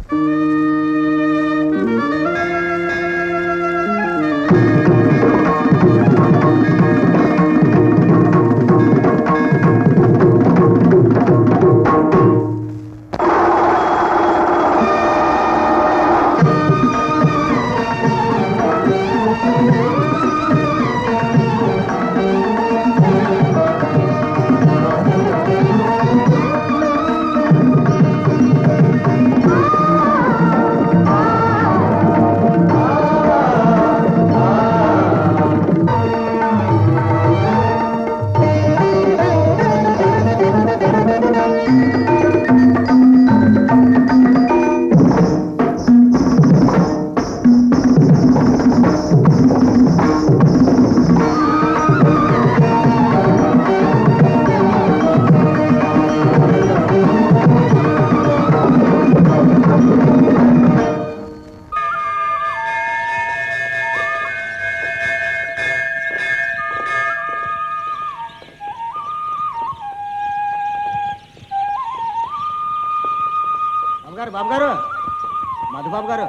బాబు గారు బాబు గారు మధుబాబు గారు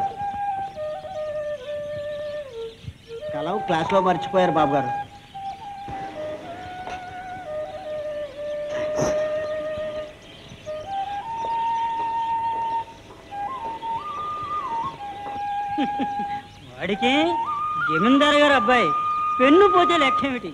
కలవు క్లాస్లో మర్చిపోయారు బాబు గారు వాడికి జమీందారు గారు అబ్బాయి పెన్ను పోతే లెక్కేమిటి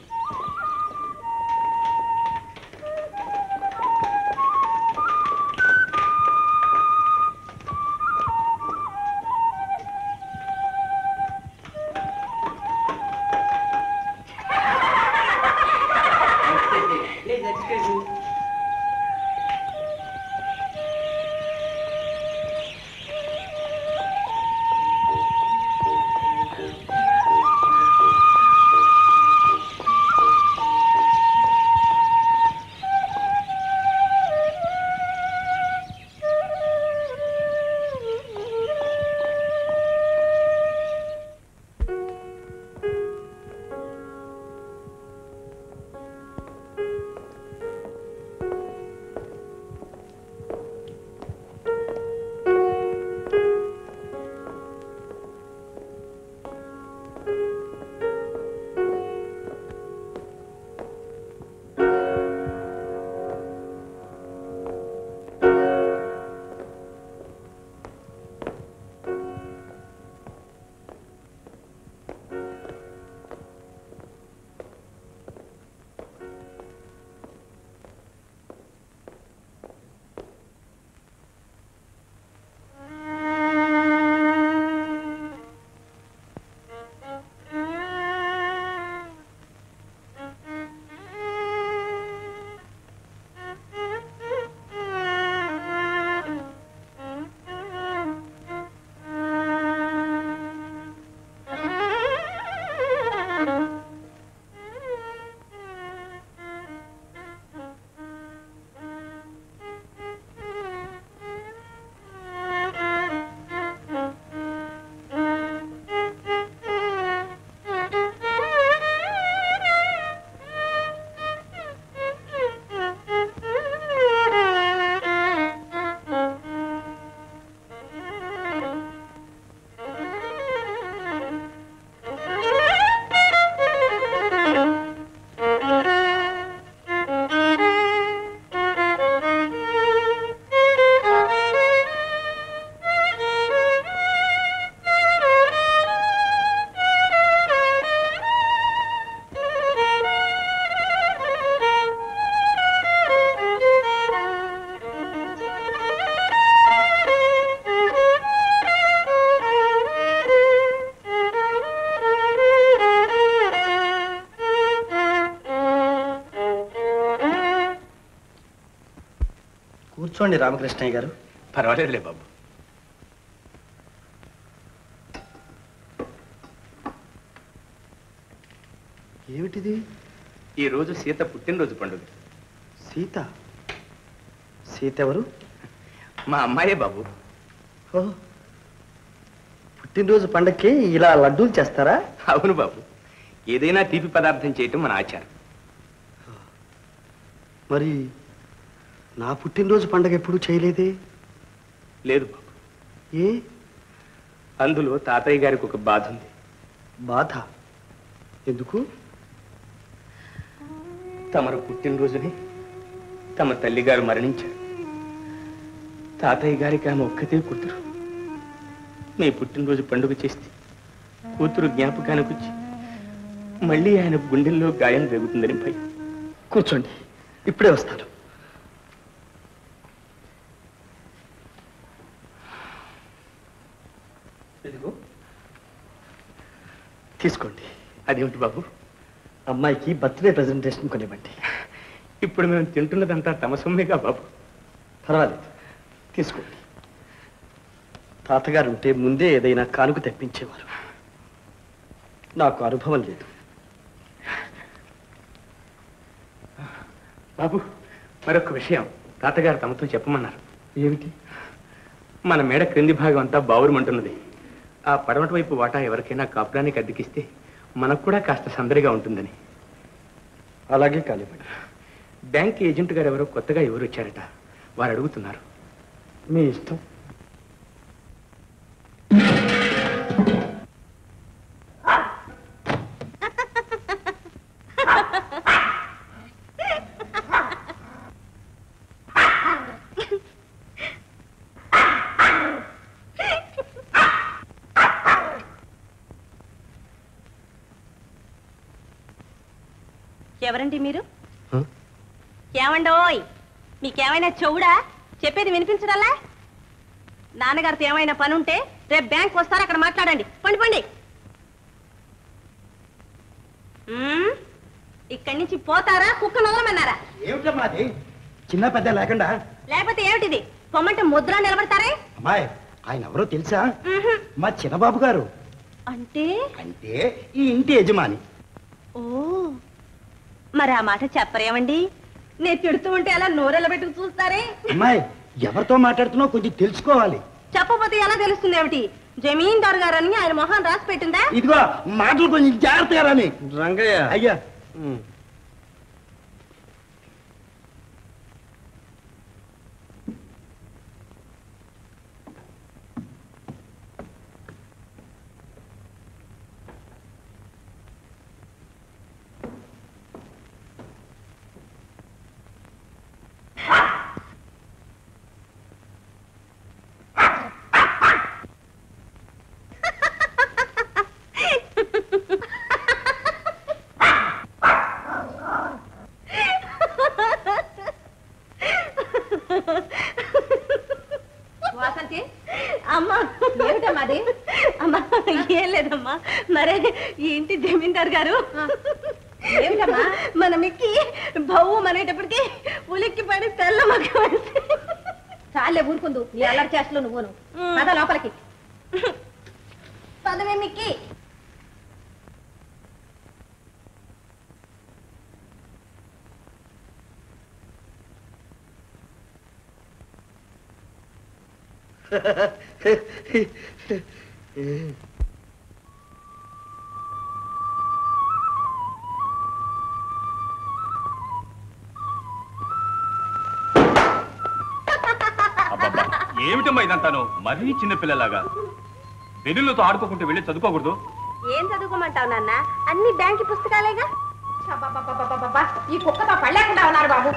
కూర్చోండి రామకృష్ణయ్య గారు పర్వాలేదులే బాబు ఏమిటిది ఈ రోజు సీత పుట్టినరోజు పండుగ సీత సీత ఎవరు మా అమ్మాయే బాబు ఓ పుట్టినరోజు పండక్కి ఇలా లడ్డూలు చేస్తారా అవును బాబు ఏదైనా తీపి పదార్థం చేయటం మన ఆచారం మరి నా పుట్టినరోజు పండగ ఎప్పుడు చేయలేదే లేదు బాబు ఏ అందులో తాతయ్య గారికి ఒక బాధ ఉంది బాధ ఎందుకు తమరు పుట్టినరోజుని తమ తల్లిగారు మరణించారు తాతయ్య గారికి ఆమె ఒక్కతే కూతురు మీ పుట్టినరోజు పండుగ చేస్తే కూతురు జ్ఞాపకానికి వచ్చి మళ్ళీ ఆయన గుండెల్లో గాయం రేగుతుందని భయం కూర్చోండి ఇప్పుడే వస్తాను ఇదిగో తీసుకోండి అదేమిటి బాబు అమ్మాయికి బర్త్డే ప్రజెంటేషన్ కొనివ్వండి ఇప్పుడు మేము తింటున్నదంతా తమ సొమ్మేగా బాబు పర్వాలేదు తీసుకోండి తాతగారు ఉంటే ముందే ఏదైనా కానుక తెప్పించేవారు నాకు అనుభవం లేదు బాబు మరొక విషయం తాతగారు తమతో చెప్పమన్నారు ఏమిటి మన మేడ క్రింది భాగం అంతా బావురమంటున్నది ఆ పడమటి వైపు వాటా ఎవరికైనా కాపురానికి అద్దెకిస్తే మనకు కూడా కాస్త సందడిగా ఉంటుందని అలాగే కానివ్వండి బ్యాంక్ ఏజెంట్ గారు ఎవరో కొత్తగా ఎవరు వచ్చారట వారు అడుగుతున్నారు మీ ఇష్టం ఎవరండి మీరు హ? ఏమండోయ్ మీకేమైనా చెవుడా చెప్పేది వినిపించడల్లా నాన్నగారితో ఏమైనా పని ఉంటే రేపు బ్యాంక్ వస్తారు అక్కడ మాట్లాడండి పండి పండి మ్మ్? ఇక్కడి నుంచి పోతారా కుక్క నొదలమన్నారా ఏమిటమ్మా అది చిన్న పెద్ద లేకుండా లేకపోతే ఏమిటిది పొమ్మంటే ముద్ర నిలబడతారే అమ్మాయి ఆయన ఎవరో తెలుసా మ్మ్హ్. మా చిన్నబాబు గారు అంటే అంటే ఈ ఇంటి యజమాని ఓ మరి ఆ మాట చెప్పరేమండి నేను తిడుతూ ఉంటే అలా నోరెళ్ళ పెట్టుకు చూస్తారే అమ్మాయి ఎవరితో మాట్లాడుతున్నావు కొంచెం తెలుసుకోవాలి చెప్పపోతే ఎలా తెలుస్తుంది ఏమిటి జమీందార్ గారని ఆయన మొహం రాసి పెట్టిందా ఇదిగో మాటలు కొంచెం జాగ్రత్తగా రాని రంగయ్య అయ్యా ఉమ్. వాసంతి అమ్మా ఏమిటమ్మా అది అమ్మా ఏం లేదమ్మా మరే ఈ ఇంటి జమీందార్ గారు ఏమిటమ్మా మన మిక్కి బవ్వు అనేటప్పటికి ఉలిక్కి పడి తెల్ల మగ్గ చాలే ఊరుకుందు నీ అల్లరి చేస్తలో నువ్వును పద లోపలికి పదవే మిక్కి అబ్బబ్బా ఏమిటమ్మా ఇదంతాను మరీ చిన్నపిల్లలాగా బెదిరిలతో ఆడుకోకుంటే వెళ్ళి చదువుకోకూడదు ఏం చదువుకోమంటావు నాన్న అన్ని బ్యాంక్ పుస్తకాలేగా ఈ కుక్కతో పడలేకుండా ఉన్నారు బాబు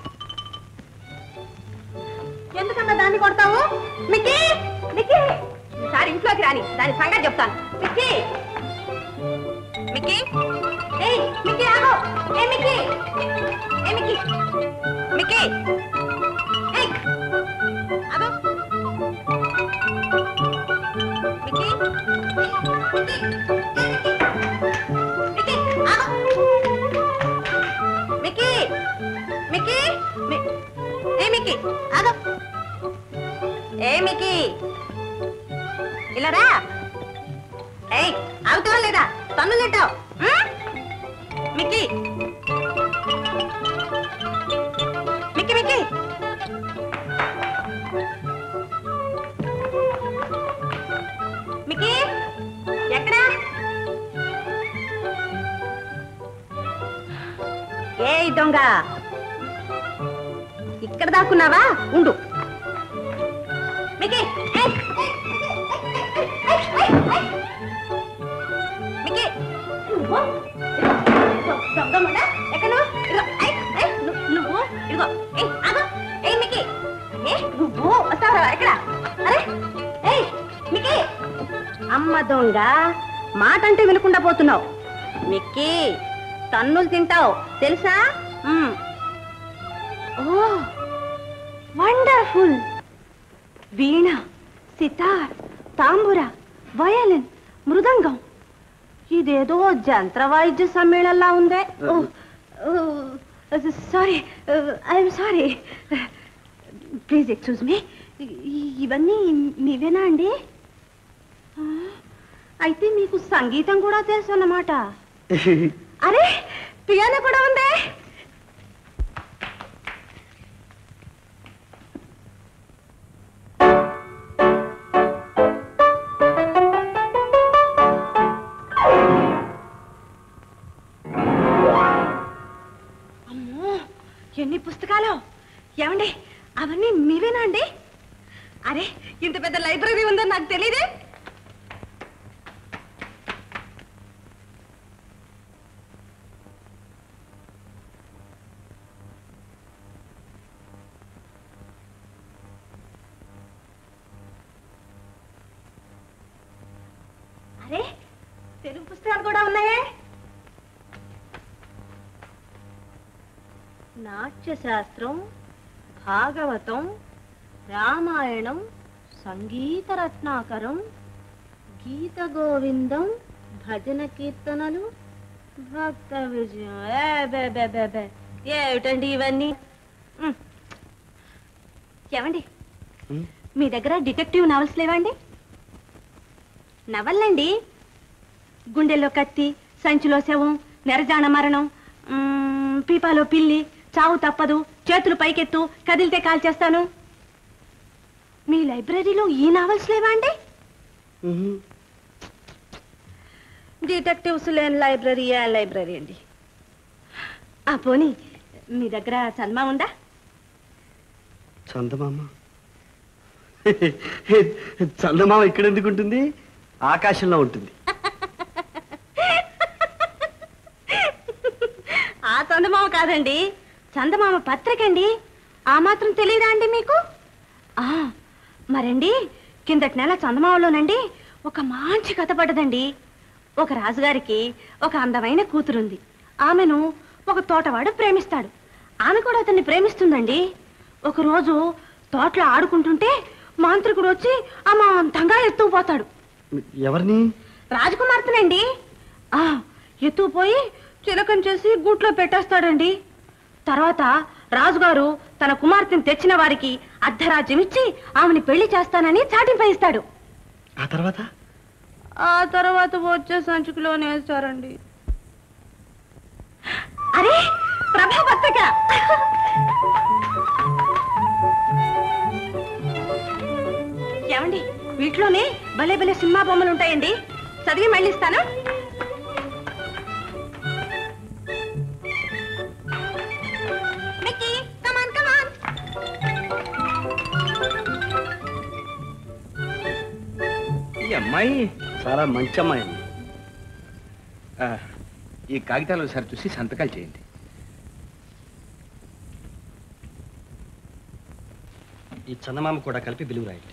ఎందుకమ్మా దాన్ని కొడతావు మిక్కీ మిక్కీ ఈసారి ఇంట్లోకి రాని దాని సంగతి చెప్తాను మిక్కీ మిక్కీ ఏయ్ మిక్కీ ఆగు ఏ మిక్కీ ఏ మిక్కీ మిక్కీ ఏయ్ ఆగు మిక్కీ మిక్కీ మిక్కీ ఆగు మిక్కీ మిక్కీ మి- ఏ మిక్కీ ఆగు ఏ మిక్కీ ఇలా రా ఏయ్ ఆగుతావా లేదా పన్ను తింటావు మిక్కీ మిక్కీ మిక్కీ మిక్కీ ఎక్కడా ఏ దొంగ ఇక్కడ దాక్కున్నావా ఉండు మికీ ఏయ్, మికీ నువ్వు దొంగమ్మడా ఎక్కడ ఇదిగో ఏయ్, ఏయ్, ను- నువ్వు ఇదిగో ఏయ్ ఆగు ఏయ్ మికీ ఏ నువ్వు వస్తావా ఎక్కడ అరే ఏయ్ మికీ అమ్మ దొంగ మాట అంటే వినకుండా పోతున్నావు మిక్కీ తన్నులు తింటావు తెలుసా మ్మ్. Oh wonderful veena sitar tambura violin mridangam ఇదేదో జంత్ర వాయిద్య సమ్మేళనలా ఉందే sorry I'm sorry please excuse me ఇవన్నీ మీవేనా అండి ఆ, అయితే మీకు సంగీతం కూడా తెలుసు అన్నమాట అరే పియానో కూడా ఉందే అమ్మో ఎన్ని పుస్తకాలు ఏమండి అవన్నీ మీవేనా అండి అరే ఇంత పెద్ద లైబ్రరీ ఉందని నాకు తెలియదే అరే తెలుగు పుస్తకాలు కూడా ఉన్నాయే నాట్యశాస్త్రం భాగవతం రామాయణం సంగీత రత్నాకరం గీత గోవిందం భజన కీర్తనలు భక్త విజయం ఏ బే బే బే బే. ఏమిటండి ఇవన్నీ ఉమ్. ఏమండి ఉమ్. మీ దగ్గర డిటెక్టివ్ నవల్స్ లేవండి నవల్లండి గుండెల్లో కత్తి సంచిలో శవం నెరజాణ మరణం మ్మ్, పీపాలో పిల్లి చావు తప్పదు చేతులు పైకెత్తు కదిలితే కాల్ చేస్తాను మీ లైబ్రరీలో ఈ నావల్స్ లేవా అండి డిటెక్టివ్స్ లేని లైబ్రరీ ఏ లైబ్రరీ అండి ఆ పోనీ మీ దగ్గర సన్మా ఉందా చందమామ చందమామ ఇక్కడ ఎందుకు ఉంటుంది ఆకాశంలో ఉంటుంది ఆ చందమామ కాదండి చందమామ పత్రిక అండి ఆ మాత్రం తెలియదా అండి మీకు ఆ మరండి కిందటి నెల చందమామలోనండి ఒక మంచి కథ పడ్డదండి ఒక రాజుగారికి ఒక అందమైన కూతురుంది ఆమెను ఒక తోటవాడు ప్రేమిస్తాడు ఆమె కూడా అతన్ని ప్రేమిస్తుందండి ఒకరోజు తోటలో ఆడుకుంటుంటే మాంత్రికుడు వచ్చి అమాంతంగా ఎత్తుకుపోతాడు ఎవరిని రాజకుమార్తెనండి ఆ ఎత్తుకుపోయి చిలకం చేసి గూట్లో పెట్టేస్తాడండి తర్వాత రాజుగారు తన కుమార్తెను తెచ్చిన వారికి అర్ధరాజ్యం ఇచ్చి ఆమెని పెళ్లి చేస్తానని చాటింప ఇస్తాడు ఆ తర్వాత ఆ తర్వాత వచ్చే సంచుకులోనే వేస్తారండి అరే ప్రభా పత్రిక ఏమండి వీటిలోనే భలే భలే సినిమా బొమ్మలు ఉంటాయండి చదివి మళ్ళీ ఇస్తాను మిక్కీ కమాన్ కమాన్ ఈ అమ్మాయి చాలా మంచి అమ్మాయి అండి ఆ, ఈ కాగితాలు ఒకసారి చూసి సంతకాలు చేయండి ఈ చందమామ కూడా కలిపి బిలువు రాయండి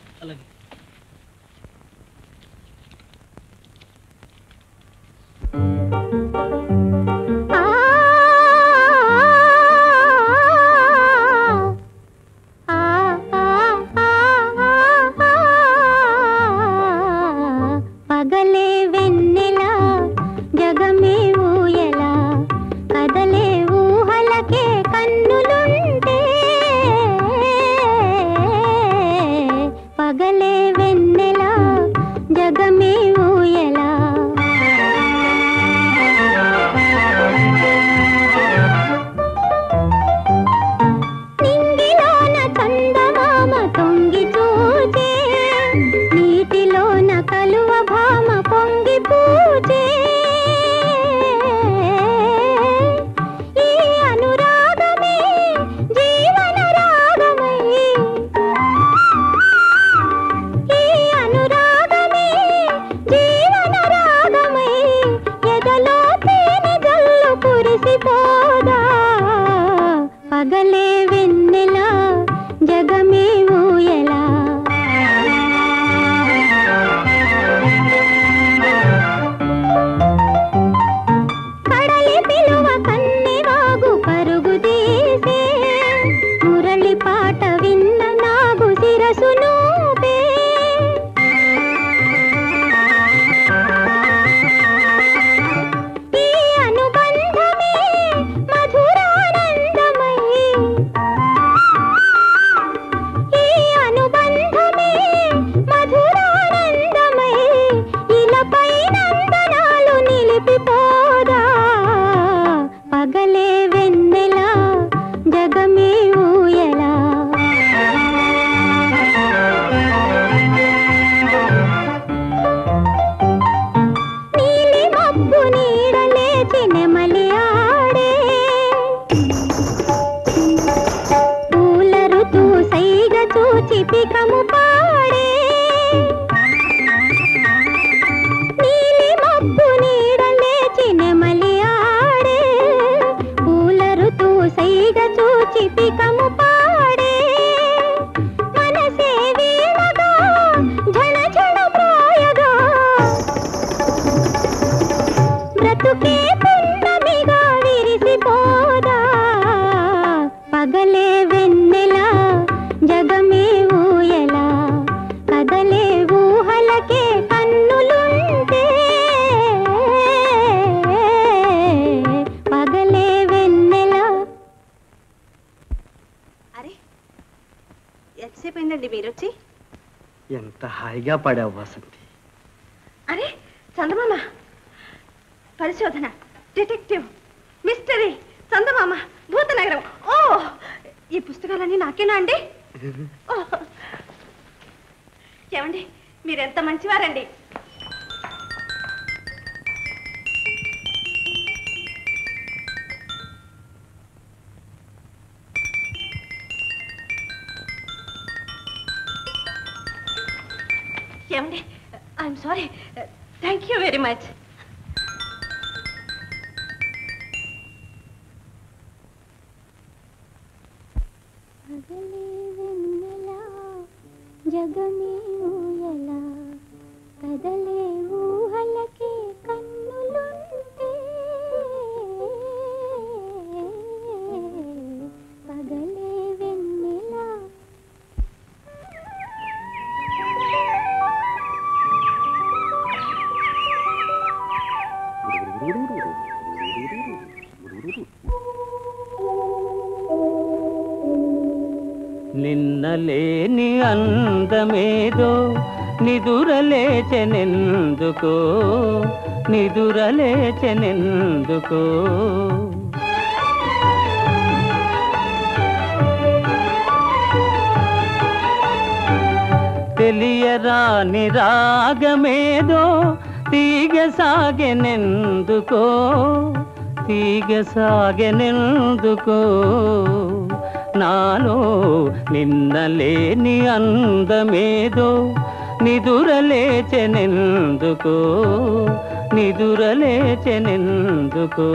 పగలే వెన్నెలా జగమే ఊయలా కదలే ఊహలకే కన్నులుంటే పగలే పగలే వెన్నెలా జగమే ఊయలా కడలి పిలువ కన్నెవాగు పరుగు తీసే మురళి పాట విన్న నాగు శిరసు నూపే ఈ అనుబంధమే మధురానందమై ఈ అనుబంధమే మధురానందమై ఇలపై నందనాలు నిలిపిపోదా పగలే వెన్నెలా జగమే ఊయలా నీలి మబ్బు నీడలేచి నెమలి ఆడే పూల ఋతు సైగ చూచి పికము పాడే నీలి మబ్బు నీడలేచి నెమలి ఆడే పూల ఋతు సైగ చూచి పికము పాడే మనసే వీణగా ఝణ ఝణ ప్రాయగా బ్రతుకే పున్నమిగా విరిసిపోదా పగలే వెన్నెలా జగమే ఊయలా కదలే ఊహలకే కన్నులుంటే పగలే వెన్నెలా అరే ఎంతసేపు అయిందండి మీరు వచ్చి ఎంత హాయిగా పాడావు వసంతి అరే చందమామ పరిశోధన డిటెక్టివ్ మిస్టరీ చందమామ భూతనగరం ఓ ఈ పుస్తకాలన్నీ నాకేనా అండి ఓ. ఏమండి మీరెంత మంచివారండి ఏమండి I'm sorry thank you very much పగలే వెన్నెలా జగమే ఊయలా కదలే ఊహలకే కన్నులుంటే పగలే వెన్నెలా నిన్నలేని అందమేదో నిదురలేచెనెందుకో నిదురలేచెనెందుకో తెలియరాని రాగమేదో తీగ సాగెనెందుకో తీగ సాగెనెందుకో నాలో నిన్నలేని అందమేదో నిదురలేచెనెందుకో నిదురలేచెనెందుకో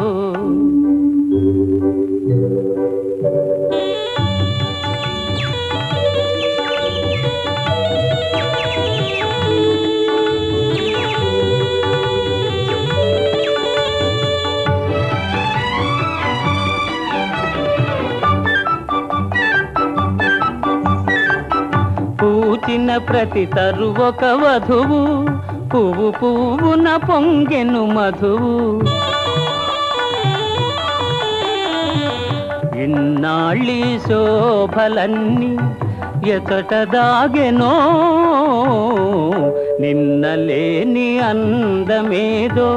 పూచిన ప్రతి తరు ఒక వధువు పువ్వు పువ్వున పొంగెను మధువు ఇన్నాళ్ళి శోభలన్నీ ఎచట దాగెనో నిన్నలేని అందమేదో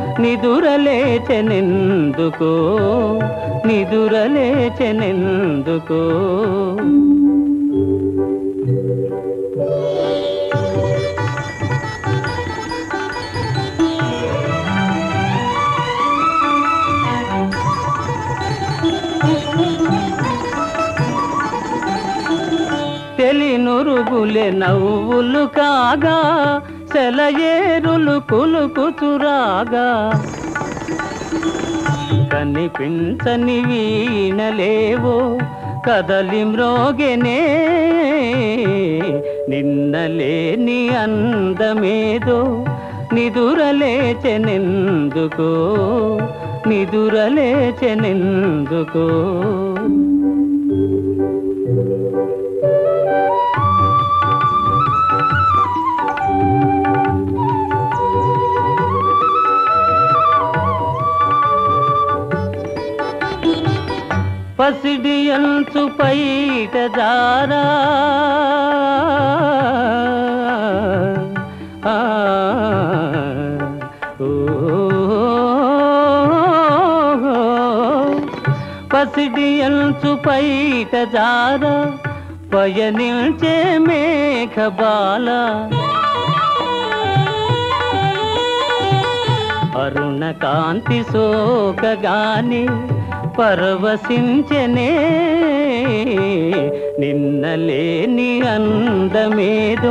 నిదురలేచెనెందుకో నిదురలేచెనెందుకో తెలినురుగులే నవ్వులు కాగా సెలయేరులు కులుకుచురాగా కనిపించని వీణలేవో కదలి మ్రోగెనే నిన్నలేని అందమేదో నిదురలేచెనెందుకో నిదురలేచెనెందుకో పసిడి అంచు పైట జారా ఆ, ఓ, పసిడి అంచు పైట జారా పయనిల్చే మేఘబాల అరుణ కాంతి సోకగాని పరవశించనే నిన్నలేని అందమేదో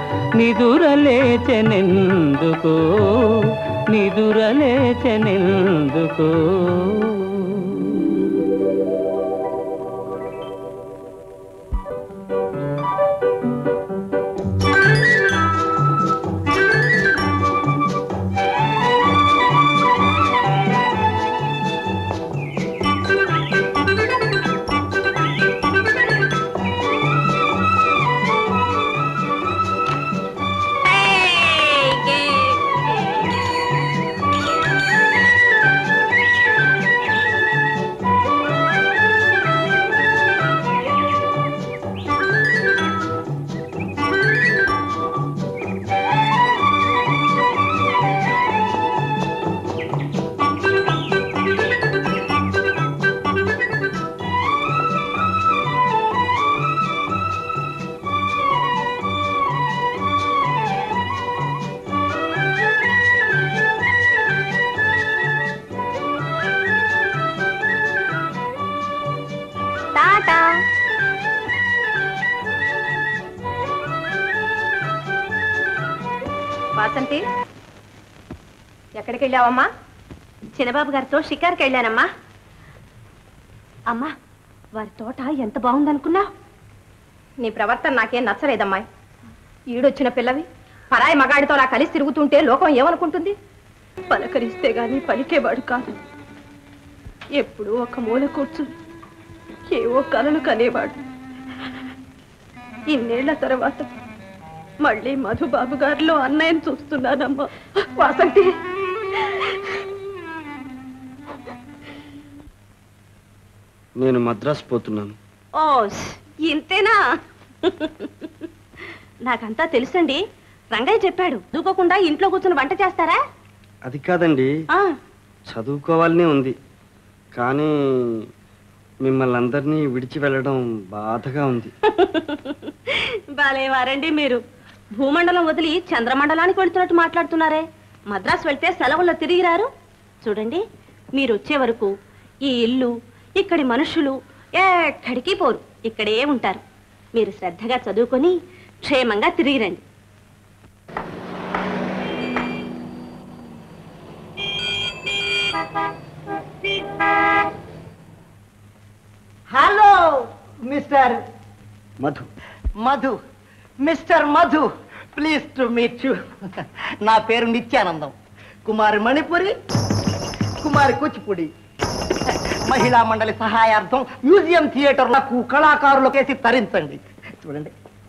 నిదురలేచెనెందుకో నిదురలేచెనెందుకో టాటా వాసంతి ఎక్కడికి వెళ్ళావమ్మా చిన్నబాబు గారితో షికార్కి వెళ్ళానమ్మా అమ్మా వారి తోట ఎంత బాగుందనుకున్నా నీ ప్రవర్తన నాకేం నచ్చలేదమ్మా ఈడొచ్చిన పిల్లవి పరాయి మగాడితో అలా కలిసి తిరుగుతుంటే లోకం ఏమనుకుంటుంది పలకరిస్తే గాని పలికేవాడు కాదు ఎప్పుడూ ఒక మూల కూర్చుని ఏవో కలలు కనేవాడు ఇన్నేళ్ల తర్వాత మళ్ళీ మధుబాబు గారిలో అన్నయ్యను చూస్తున్నానమ్మా వాసంతి నేను మద్రాసు పోతున్నాను ఓ ఇంతేనా నాకంతా తెలుసండి రంగయ్య చెప్పాడు దూకోకుండా ఇంట్లో కూర్చుని వంట చేస్తారా అది కాదండి ఆ, చదువుకోవాలనే ఉంది కానీ మిమ్మల్ని అందరినీ విడిచి వెళ్ళడం బాధగా ఉంది భలేవారండి మీరు భూమండలం వదిలి చంద్రమండలానికి వెళ్తున్నట్టు మాట్లాడుతున్నారే మద్రాసు వెళ్తే సెలవుల్లో తిరిగి రారు చూడండి మీరు వచ్చే వరకు ఈ ఇల్లు ఇక్కడి మనుషులు ఎక్కడికి పోరు ఇక్కడే ఉంటారు మీరు శ్రద్ధగా చదువుకొని క్షేమంగా తిరిగి రండి hello mister Madhu Madhu mister Madhu please to meet you నా పేరు నిత్యానందం కుమారి మణిపురి కుమారి కూచిపూడి మహిళా మండలి సహాయార్థం మ్యూజియం థియేటర్ నాకు కళాకారులు కేసి తరించండి చూడండి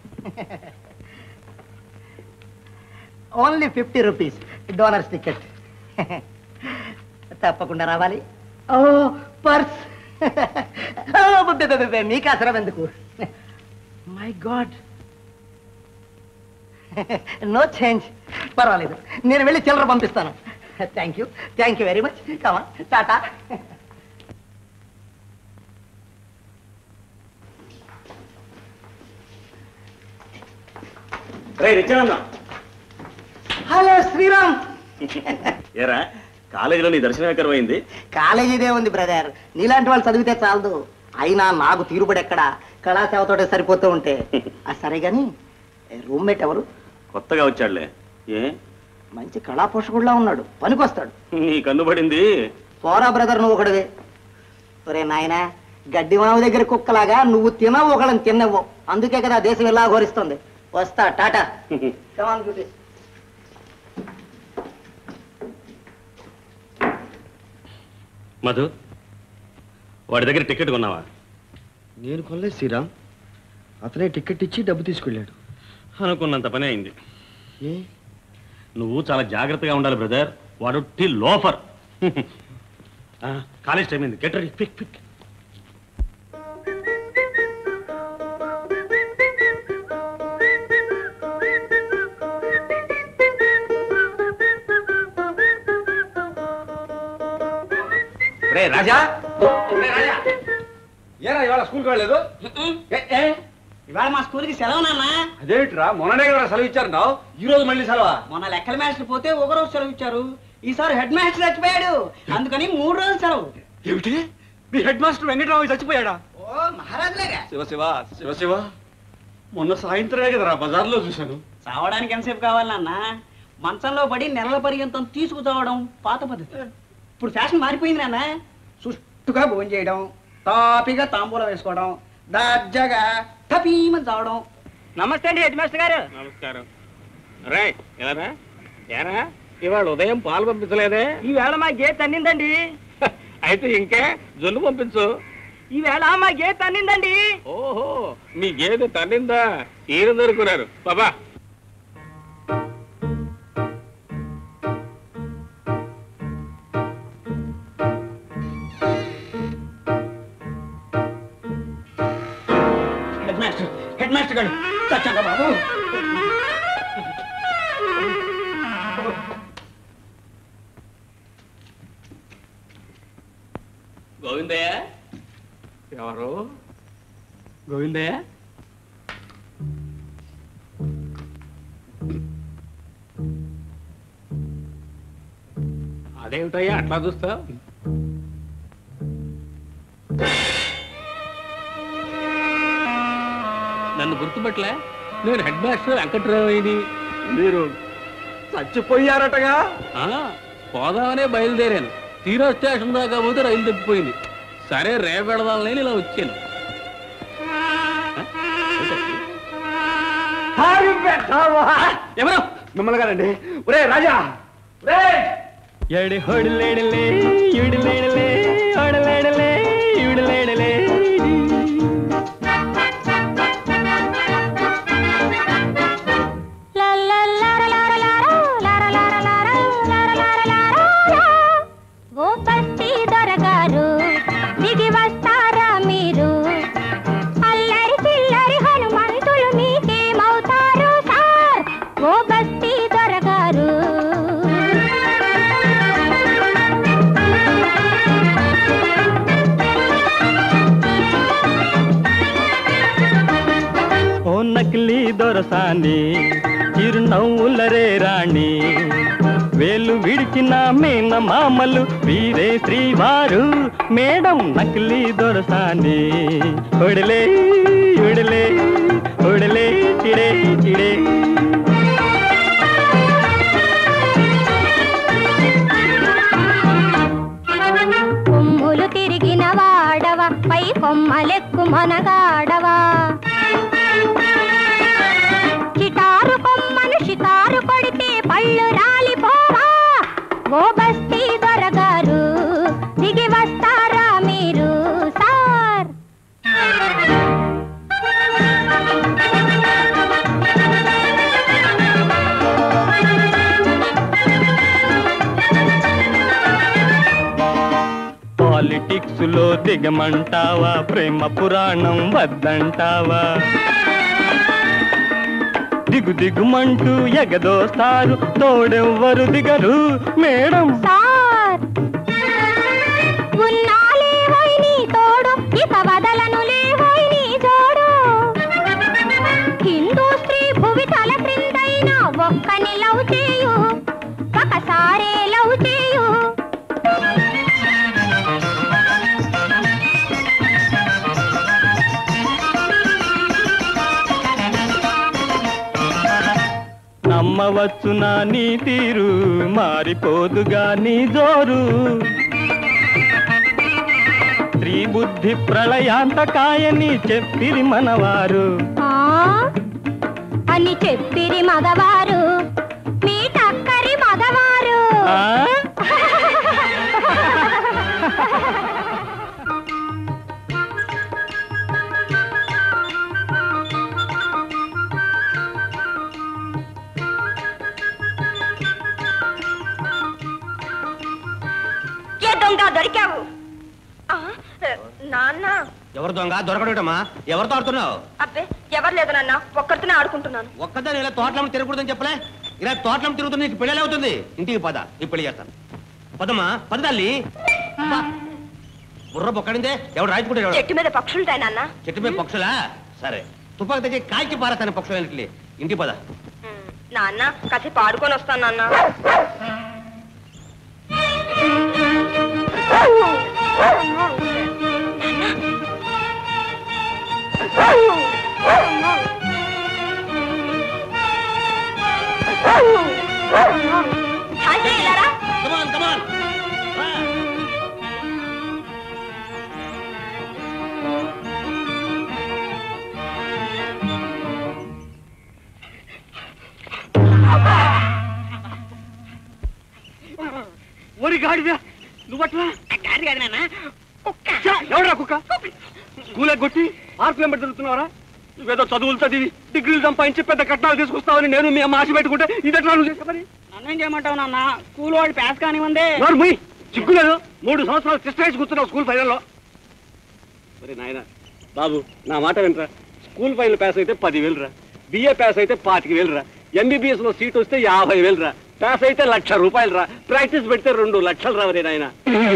only fifty rupees donors ticket తప్పకుండా రావాలి ఓ పర్స్ మీకు అసరం ఎందుకు మై గాడ్ నో చేంజ్ పర్వాలేదు నేను వెళ్ళి చిల్లర పంపిస్తాను thank you thank you very much కమా టాటా హలో శ్రీరామ్ ఏరా కాలేజీలో నీ దర్శనం ఎక్కడ పోయింది కాలేజీదే ఉంది బ్రదర్ నీలాంటి వాళ్ళు చదివితే చాలదు అయినా నాకు తీరుబడి ఎక్కడ కళాసేవతోటే సరిపోతూ ఉంటే ఆ సరే గాని రూమ్మేట్ ఎవరు కొత్తగా వచ్చాడులే ఏ మంచి కళా పోషకుడులా ఉన్నాడు పనికొస్తాడు నీ కన్నుబడింది పోరా బ్రదర్ నువ్వు ఒకడివే ఒరే నాయనా గడ్డి మామ దగ్గర కుక్కలాగా నువ్వు తినవు ఒకళ్ళని తిన్నవు అందుకే కదా దేశం ఇలా ఘోరిస్తుంది వస్తా Tata Come on, Goody. Madhu వాడి దగ్గర టికెట్ కొన్నావా నేను కొనలేదు శ్రీరామ్ అతనే టికెట్ ఇచ్చి డబ్బు తీసుకెళ్ళాడు అనుకున్నంత పని అయింది ఏ నువ్వు చాలా జాగ్రత్తగా ఉండాలి బ్రదర్ వాడు టీ లోఫర్ ఆ, కాలేజ్ టైం అయింది గెట్ రెడీ పిక్ పిక్ రే రాజా రే రాజా ఏరా ఇవాళ స్కూల్కి వెళ్ళలేదు ఏ, ఏ? ఇవాళ మా స్కూల్కి సెలవు నాన్న అదేమిట్రా మొన్ననే కదా సెలవు ఇచ్చారు నావు ఈ రోజు మళ్ళీ సెలవా మొన్న లెక్కల మాస్టర్ పోతే ఒక రోజు సెలవు ఇచ్చారు ఈసారి హెడ్ మాస్టర్ చచ్చిపోయాడు అందుకని మూడు రోజులు సెలవు ఏమిటి మీ హెడ్ మాస్టర్ వెంకటరావు చచ్చిపోయాడా ఓ మహారాజులేగా శివ శివ శివ శివ మొన్న సాయంత్రమే కదరా బజార్లో చూశాను చావడానికి ఎంతసేపు కావాలి నాన్న మంచంలో పడి నెలల పర్యంతం తీసుకు చావడం పాత పద్ధతి ఇప్పుడు ఫ్యాషన్ మారిపోయింది నాన్న సుష్టుగా భోజనం చేయడం తాపిగా తాంబూలం వేసుకోవడం దర్జాగా టపీమని చావడం నమస్తే అండి హెడ్ మాస్టర్ గారు నమస్కారం రే ఎలారా ఏరా ఇవాళ ఉదయం పాలు పంపించలేదే ఈవేళ మా గేట్ తన్నిందండి అయితే ఇంకే జొల్లు పంపించు ఈవేళ మా గేట్ తన్నిందండి ఓహో మీ గేదె తన్నిందా ఈయన దొరుకున్నారు బాబా హెడ్ మాస్టర్ హెడ్ మాస్టర్ గారు చచ్చంగా బాబు గోవిందయ్య ఎవరు గోవిందయ్య అదేమిటయ్యా అట్లా చూస్తావు నన్ను గుర్తుపట్టలే నేను హెడ్ మాస్టర్ వెంకట్రావుని మీరు చచ్చిపోయారటగా ఆ, పోదామనే బయలుదేరాను తీరా స్టేషన్ దాకా పోతే రైలు తప్పిపోయింది సరే రేపెడదాలని ఇలా వచ్చాను ఎవరు మిమ్మల్ని గారండి ఒరే రాజా ఒరే ఎడి హొడిలేడలే ఇడిలేడలే హొడలేడలే ఇడిలేడలే ఓ బస్తీ దొరగారు దిగి వస్తారా మీరు అల్లరి చిల్లరి హనుమంతులు మీకేమవుతారు సార్ ఓ బస్తీ దొరగారు ఓ నకిలీ దొరసాని చిరునవ్వులరే రాణి వేలు విడిచిన మేన మామలు వీరే శ్రీవారు మేడం నకిలీ దొరసాని ఒడలే ఒడలే ఒడలే చిడే చిడే కొమ్ములు తిరిగిన వాడవా పై కొమ్మలెక్కు మనగాడవా చిటారు కొమ్మను షికారు కొడితే పళ్ళు రాలిపోవా ఓ బస్తీ దొరగారు దిగి వస్తారా మీరు సార్ పాలిటిక్స్ లో దిగమంటావా ప్రేమ పురాణం వద్దంటావా దిగు దిగుమంటూ ఎగదోస్తారు తోడెవ్వరు దిగరు మేడం సార్ ఉన్నా లేవోయ్ నీ తోడు ఇక వదలను లేవోయ్ నీ జోడు హిందూ స్త్రీ భువి తల క్రిందైన ఒక్కని లవ్ చేయు ఒకసారే లవ్ చేయు నమ్మవచ్చునా నీ తీరు మారిపోదుగా నీ జోరు స్త్రీ బుద్ధి ప్రళయాంతకాయని చెప్పిరి మనవారు ఆ? అని చెప్పిరి మగవారు మీ టక్కరి మగవారు ఆ? ఏ దొంగ దొరికావు ఆ, నాన్న ఎవరు దొంగ దొరకడమా ఎవరితో ఆడుతున్నావు అబ్బే ఎవరు లేదు నాన్న ఒక్కరితోనే ఆడుకుంటున్నాను ఒక్కదాని ఇలా తోటలం తిరగకూడదని చెప్పలే ఇలా తోటలం తిరుగుతుంది నీకు పెళ్ళి అవుతుంది ఇంటికి పద నీ పెళ్లి చేస్తాను పదమ్మా పద తల్లి అబ్బా. బుర్ర బొక్కడిందే ఎవడు రాయించుకుంటాడు ఎవడు? చెట్టు మీద పక్షులుంటాయి నాన్న చెట్టు మీద పక్షులా సరే తుపాకు తెచ్చి కాల్చి పారేస్తాను పక్షులు ఇంటికి ఇంటికి పద ఉమ్, నాన్న కాసేపు ఆడుకొని వస్తాను నాన్న హాయ్ ఇలారా కమాన్ కమాన్ ఓరి గాడిదా నువ్వట్లా గాడి కాదు నాన్న ఎవడరా కుక్క స్కూల్ కొట్టి మార్కులు ఎంబడి తిరుగుతున్నావరా నువ్వేదో చదువులు చదివి డిగ్రీలు సంపాదించి పెద్ద కట్నాలు తీసుకొస్తావని నేను మీ అమ్మ ఆశ పెట్టుకుంటే ఇదట్లా నువ్వు చేసే పని నన్నేం చేయమంటావు నాన్న స్కూల్ వాడు పాస్ కానివ్వండి ఎవరు ముయ్ చిక్కులేదు మూడు సంవత్సరాలు కృష్ణ కూర్చున్నావు స్కూల్ ఫైనల్లో సరే నాయన బాబు నా మాట వినరా స్కూల్ ఫైనల్ పాస్ అయితే పదివేలు రా బిఏ పాస్ అయితే పాతిక వేలు రా ఎంబీబీఎస్ లో సీట్ వస్తే యాభై వేలు రా పాస్ అయితే లక్ష రూపాయలు రా ప్రాక్టీస్ పెడితే రెండు లక్షలు రావరే నాయన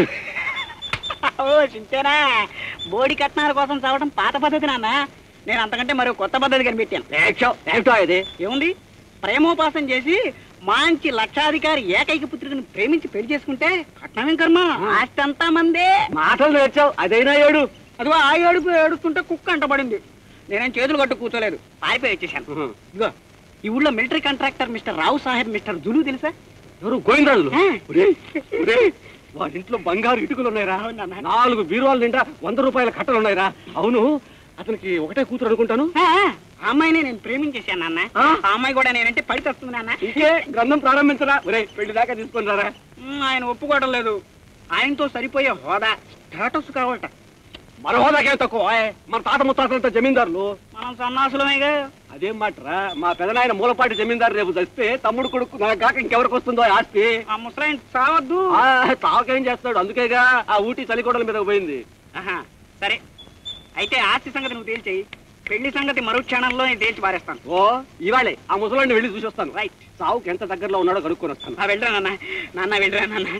ఓ చింతేనా బోడి కట్నాల కోసం చదవడం పాత పద్ధతి నాన్న నేను అంతకంటే మరో కొత్త పద్ధతి కనిపెట్టాను ఏమిటో ఇది ఏముంది ప్రేమోపాసన చేసి మంచి లక్షాధికారి ఏకైక పుత్రికను ప్రేమించి పెళ్లి చేసుకుంటే కట్నమేం కర్మ ఆస్తి అంతా మందే మాటలు నేర్చావు అదైనా ఏడు అదిగో ఆ ఏడుపు ఏడుస్తుంటే కుక్క అంటబడింది నేనేం చేతులు కట్టు కూర్చోలేదు పారిపోయి వచ్చేసాను ఇదిగో ఈ ఊళ్ళో మిలిటరీ కాంట్రాక్టర్ మిస్టర్ రావు సాహెబ్ మిస్టర్ జులు తెలుసా ఎవరు గోవిందరాజులు ఆ. ఒరేయ్, ఒరేయ్, వాడి ఇంట్లో బంగారు ఇటుకలు ఉన్నాయిరా నాలుగు బీరువాల నిండా వంద రూపాయల కట్టలు ఉన్నాయిరా అవును అతనికి ఒకటే కూతురు అనుకుంటాను ఆ, ఆ అమ్మాయిని నేను ప్రేమించేశాను నాన్న ఆ? ఆ అమ్మాయి కూడా నేనంటే పడి వస్తుంది నాన్న ఇంకే గ్రంథం ప్రారంభించరా ఒరే పెళ్లి దాకా తీసుకొని రారా ఉమ్, ఆయన ఒప్పుకోవడం లేదు ఆయనతో సరిపోయే హోదా స్టేటస్ కావాలట మన హోదాకే తక్కువ ఆయ్. మన తాత ముత్తాతలంతా జమీందారులు మనం సన్నాసులమేగా అదేం మాటరా మా పెదనాయన మూలపాటి జమీందారు రేపు చస్తే తమ్ముడు కొడుకు నాకు కాక ఇంకెవరికి వస్తుందో ఆ ఆస్తి ఆ ముసలాయన చావద్దు ఆ, తావకేం చేస్తాడు అందుకేగా ఆ ఊటీ చలికోడల మీద పోయింది ఆహా, సరే అయితే ఆస్తి సంగతి నువ్వు తేల్చేయి పెళ్లి సంగతి మరో క్షణంలో నేను తేల్చి పారేస్తాను ఓ ఇవాళే ఆ ముసలాన్ని వెళ్ళి చూసి వస్తాను రైట్ సావుకి ఎంత దగ్గరలో ఉన్నాడో కనుక్కొని వస్తాను ఆ వెళ్ళరా నాన్న నాన్న వెళ్ళరా నాన్న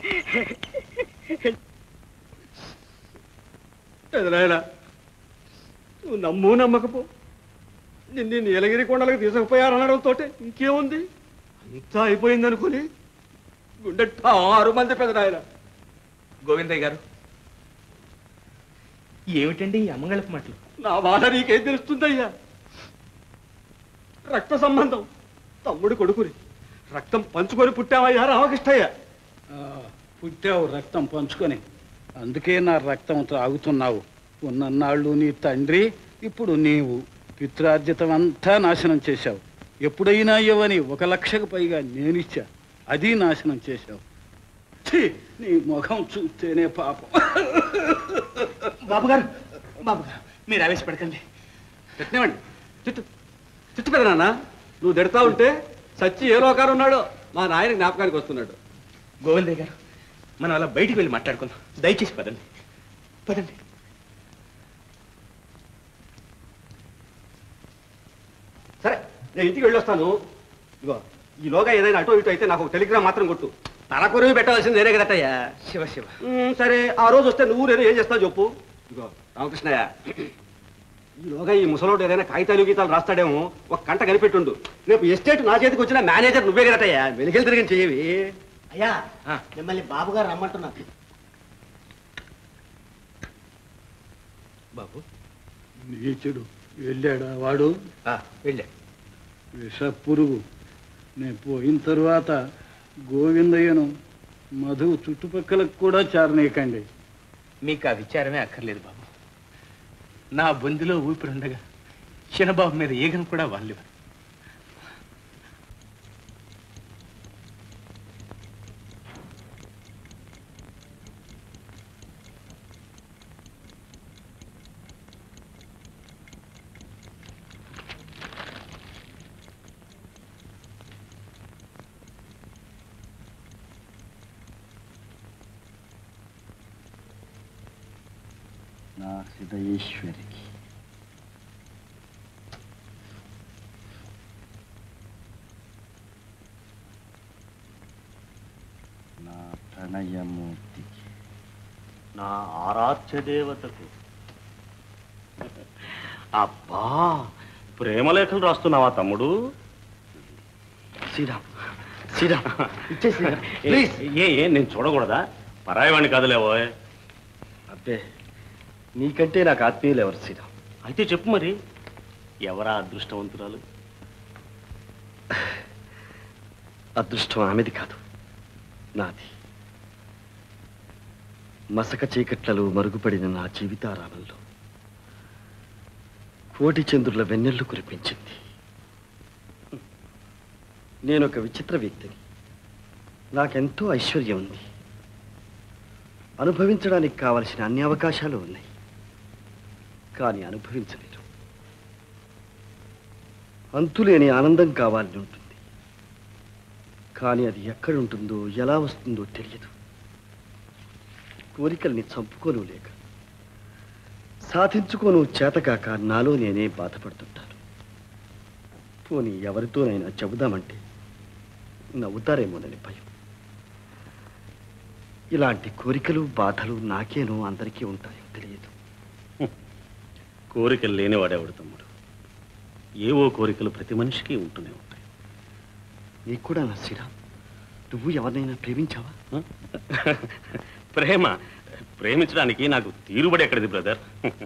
ఎదురాయనా నువ్వు నమ్ము నమ్మకపో నిన్ను నీలగిరి కొండలకు తీసుకుపోయారనడంతో ఇంకేముంది అంతా అయిపోయింది అనుకుని గుండె ఆరు మంది పెదనాయన గోవిందయ్య గారు ఏమిటండి ఈ అమ్మగళపు మాటలు నా బాధ నీకేం తెలుస్తుందయ్యా రక్త సంబంధం తమ్ముడు కొడుకుని రక్తం పంచుకొని పుట్టావయ్యా రామకృష్ణయ్య పుట్టావు రక్తం పంచుకొని అందుకే నా రక్తం త్రాగుతున్నావు ఉన్నన్నాళ్ళు నీ తండ్రి ఇప్పుడు నీవు పిత్రార్జితం అంతా నాశనం చేశావు ఎప్పుడైనా ఇవ్వని ఒక లక్షకు పైగా నేనిచ్చా అది నాశనం చేశావు ఛీ, నీ ముఖం చూస్తేనే పాపం బాబు గారు బాబు గారు మీరు ఆవేశపడకండి పెట్టినవండి చుట్టు చుట్టు పెద్ద నాన్న నువ్వు తిడతా ఉంటే సచ్చి ఏ లోకాలు ఉన్నాడో మా నాయన జ్ఞాపకానికి వస్తున్నాడు గోవిందయ్య గారు మనం అలా బయటికి వెళ్ళి మాట్లాడుకుందాం దయచేసి పదండి పదండి సరే నేను ఇంటికి వెళ్ళొస్తాను ఇగో ఈలోగా ఏదైనా అటు ఇటు అయితే నాకు ఒక టెలిగ్రామ్ మాత్రం కొట్టు తలకొరివి పెట్టాల్సింది వేరే కదటయ్యా శివ శివ ఉమ్, సరే ఆ రోజు వస్తే నువ్వు నేను ఏం చేస్తావు చెప్పు ఇగో రామకృష్ణయ్య ఈలోగా ఈ ముసలోడు ఏదైనా కాగితాలు గీతాలు రాస్తాడేమో ఒక కంట కనిపెట్టుండు రేపు ఎస్టేట్ నా చేతికి వచ్చిన మేనేజర్ నువ్వే కదటయ్యా వెలికెళ్ళి తిరిగి చెయ్యవి అయ్యా ఆ. మిమ్మల్ని బాబు గారు రమ్మంటున్నారు బాబు నీచుడు వెళ్ళాడా వాడు ఆ, వెళ్ళా విష పురుగు నేను పోయిన తరువాత గోవిందయ్యను మధు చుట్టుపక్కలకు కూడా చేరనీయకండి మీకు ఆ విచారమే అక్కర్లేదు బాబు నా బొందిలో ఊపిరి ఉండగా చిన్నబాబు మీద ఈగను కూడా వాళ్ళేవారు నా హృదయేశ్వరికి నా ప్రణయమూర్తికి నా ఆరాధ్య దేవతకు అబ్బా ప్రేమలేఖలు రాస్తున్నావా తమ్ముడు శ్రీరామ్ శ్రీరామ్ ఇచ్చేసి ప్లీజ్ ఏ ఏ నేను చూడకూడదా పరాయవాణ్ణి కాదులేవో అబ్బే నీకంటే నాకు ఆత్మీయులు ఎవరు శ్రీరామ్ అయితే చెప్పు మరి ఎవరా అదృష్టవంతురాలు అదృష్టం ఆమెది కాదు నాది మసక చీకట్లలో మరుగుపడిన నా జీవితారామంలో కోటి చంద్రుల వెన్నెల్లు కురిపించింది నేను ఒక విచిత్ర వ్యక్తిని నాకెంతో ఐశ్వర్యం ఉంది అనుభవించడానికి కావలసిన అన్ని అవకాశాలు ఉన్నాయి కానీ అనుభవించలేరు అంతులేని ఆనందం కావాలని ఉంటుంది కానీ అది ఎక్కడుంటుందో ఎలా వస్తుందో తెలియదు కోరికల్ని చంపుకోను లేక సాధించుకోను చేతకాక నాలో నేనే బాధపడుతుంటాను పోనీ ఎవరితోనైనా చెబుదామంటే నవ్వుతారేమోనని భయం ఇలాంటి కోరికలు బాధలు నాకేనో అందరికీ ఉంటాయో తెలియదు కోరికలు లేనివాడేవాడు తమ్ముడు ఏవో కోరికలు ప్రతి మనిషికి ఉంటూనే ఉంటాయి నీకు కూడా నా శ్రీరామ్ నువ్వు ఎవరినైనా ప్రేమించావా ప్రేమ ప్రేమించడానికి నాకు తీరుబడి ఎక్కడిది బ్రదర్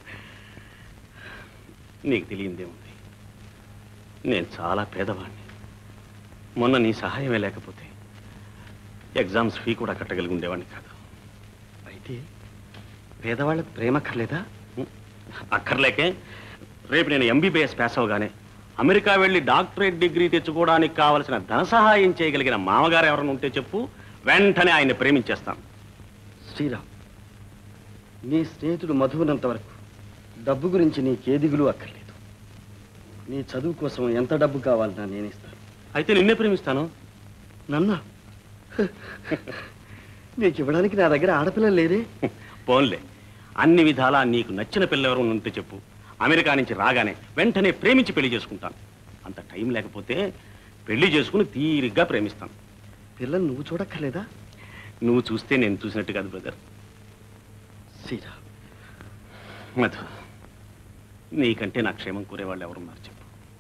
నీకు తెలియందేముంది నేను చాలా పేదవాడిని మొన్న నీ సహాయమే లేకపోతే ఎగ్జామ్స్ ఫీ కూడా కట్టగలిగి ఉండేవాడిని కాదు అయితే పేదవాళ్ళకు ప్రేమ అక్కర్లేదా అక్కర్లేకే రేపు నేను ఎంబీబీఎస్ పాస్ అవగానే అమెరికా వెళ్ళి డాక్టరేట్ డిగ్రీ తెచ్చుకోవడానికి కావలసిన ధన సహాయం చేయగలిగిన మామగారు ఎవరైనా ఉంటే చెప్పు వెంటనే ఆయన్ని ప్రేమించేస్తాను శ్రీరామ్ నీ స్నేహితుడు మధువునంత వరకు డబ్బు గురించి నీకే దిగులు అక్కర్లేదు నీ చదువు కోసం ఎంత డబ్బు కావాలన్నా నేను ఇస్తాను అయితే నిన్నే ప్రేమిస్తాను నన్నా నీకు ఇవ్వడానికి నా దగ్గర ఆడపిల్లలు లేరే పోన్లే అన్ని విధాలా నీకు నచ్చిన పిల్ల ఎవరు ఉంటే చెప్పు అమెరికా నుంచి రాగానే వెంటనే ప్రేమించి పెళ్లి చేసుకుంటాను అంత టైం లేకపోతే పెళ్లి చేసుకుని తీరిగ్గా ప్రేమిస్తాను పిల్లలు నువ్వు చూడక్కర్లేదా నువ్వు చూస్తే నేను చూసినట్టు కాదు బ్రదర్ శ్రీరామ్ మధు నీకంటే నా క్షేమం కోరేవాళ్ళు ఎవరున్నారు చెప్పు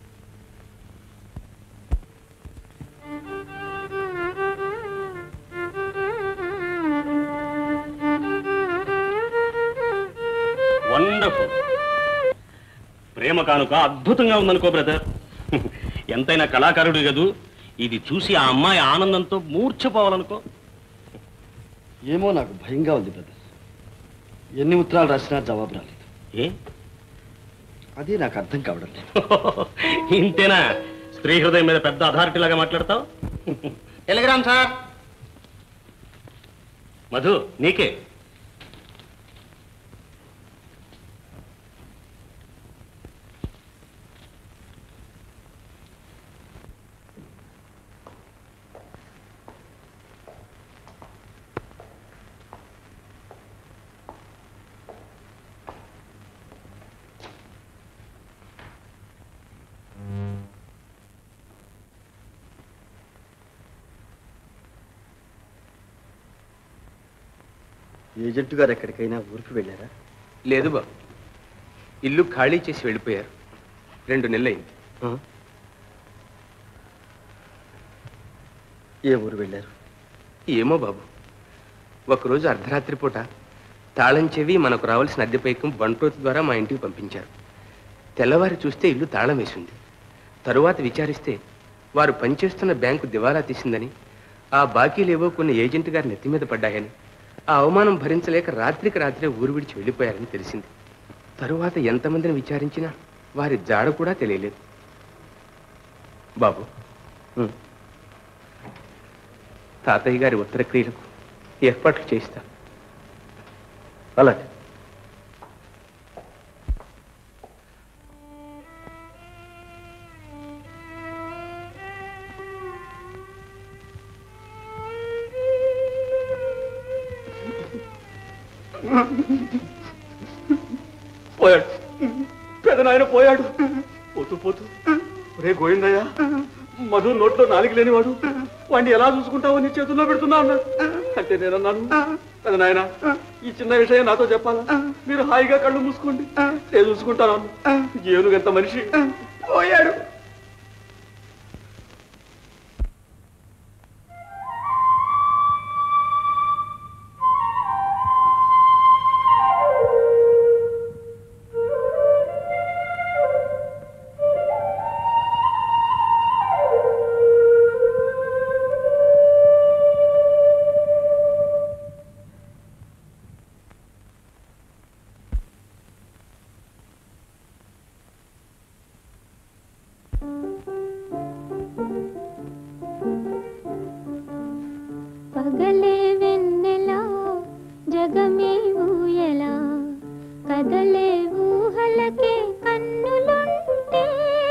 వండర్ఫుల్ ప్రేమ కానుక అద్భుతంగా ఉందనుకో బ్రదర్ ఎంతైనా కళాకారుడు కదూ ఇది చూసి ఆ అమ్మాయి ఆనందంతో మూర్ఛపోవాలనుకో ఏమో నాకు భయంగా ఉంది బ్రదర్ ఎన్ని ఉత్తరాలు రాసినా జవాబు రాలేదు ఏ అదే నాకు అర్థం కావడం లేదు ఇంతేనా స్త్రీ హృదయం మీద పెద్ద అథారిటీ లాగా మాట్లాడతావు టెలిగ్రామ్ సార్ మధు నీకే ఏజెంట్ గారు ఎక్కడికైనా ఊరికి వెళ్ళారా లేదు బాబు ఇల్లు ఖాళీ చేసి వెళ్ళిపోయారు రెండు నెలలైంది ఏ ఊరు వెళ్ళారు ఏమో బాబు ఒకరోజు అర్ధరాత్రి పూట తాళం చెవి మనకు రావాల్సిన అద్దె పైకం బంట్రోతు ద్వారా మా ఇంటికి పంపించారు తెల్లవారి చూస్తే ఇల్లు తాళం వేసింది తరువాత విచారిస్తే వారు పనిచేస్తున్న బ్యాంకు దివాలా తీసిందని ఆ బాకీలేవో కొన్ని ఏజెంట్ గారి నెత్తి మీద పడ్డాయని ఆ అవమానం భరించలేక రాత్రికి రాత్రే ఊరు విడిచి వెళ్ళిపోయారని తెలిసింది తరువాత ఎంతమందిని విచారించినా వారి జాడ కూడా తెలియలేదు బాబు ఉమ్. తాతయ్య గారి ఉత్తర క్రియలకు ఏర్పాట్లు చేయిస్తా అలాగే పోయాడు పెదనాయన పోయాడు పోతూ పోతూ రే గోవిందయ్య మధు నోట్లో నాలుగు లేనివాడు వాడిని ఎలా చూసుకుంటావో నీ చేతుల్లో పెడుతున్నా అన్నాడు అంటే నేను అన్నాను పెదనాయన ఈ చిన్న విషయం నాతో చెప్పాలా మీరు హాయిగా కళ్ళు మూసుకోండి నేను చూసుకుంటాను అన్నా. ఏనుగు ఎంత మనిషి పోయాడు పగలే వెన్నెలా జగమే ఊయలా కదలే ఊహలకే కన్నులుంటే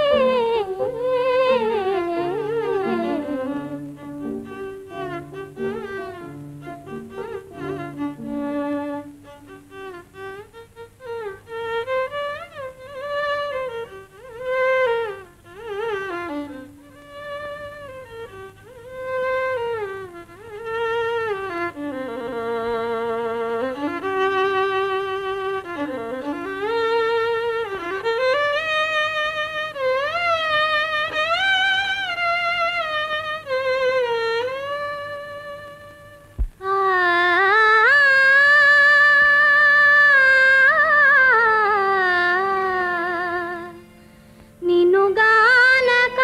నిన్ను గానక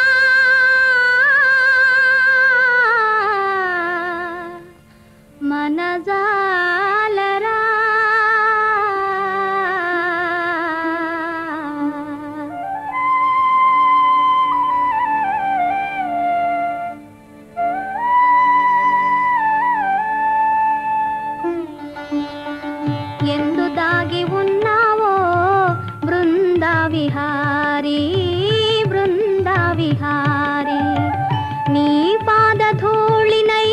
మనజాలరా ఎందు దాగి ఉన్నావో బృంద విహారీ బృంద విహారీ నీ పాదధూళినై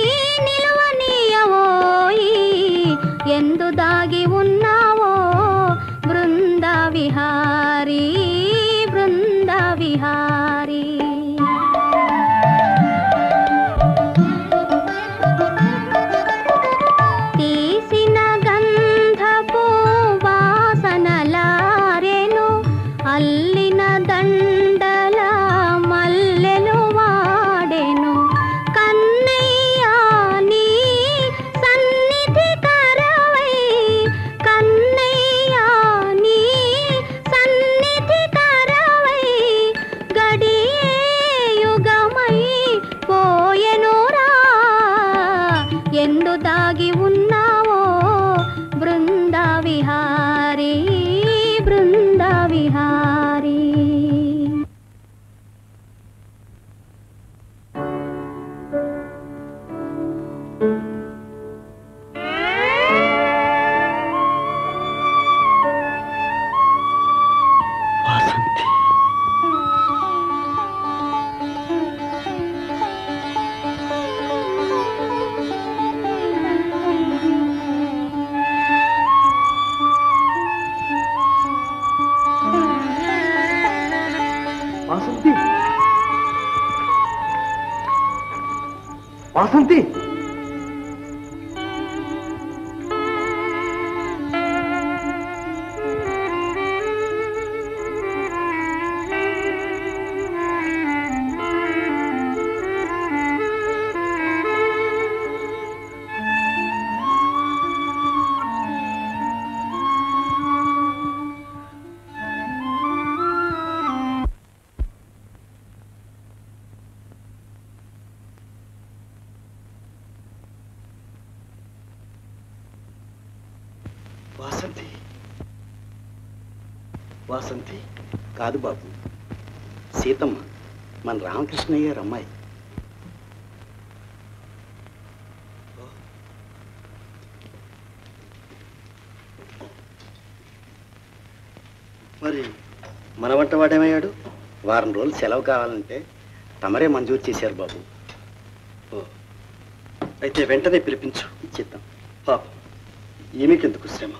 నిలవనీయవోయి ఎందు దాగి ఉన్నావో బృంద విహారీ బృంద విహారీ తీసిన గంధపు వాసనలారెను అల్లిన దండల మల్లెలు వాడెను కన్నయ్యా నీ సన్నిధి కరవై కన్నయ్యా నీ సన్నిధి కరవై గడియే యుగమై పోయెనురా ఎందు దాగి ఉన్నావో బృంద విహారీ బృంద విహారీ వాసంతి వాసంతి వాసంతి వాసంతి కాదు బాబు సీతమ్మ మన రామకృష్ణయ్య గారు అమ్మాయి మరి మన వంట వాడేమయ్యాడు వారం రోజులు సెలవు కావాలంటే తమరే మంజూరు చేశారు బాబు ఓ అయితే వెంటనే పిలిపించు ఇచ్చేద్దాం పాపం ఈమెకెందుకు శ్రమ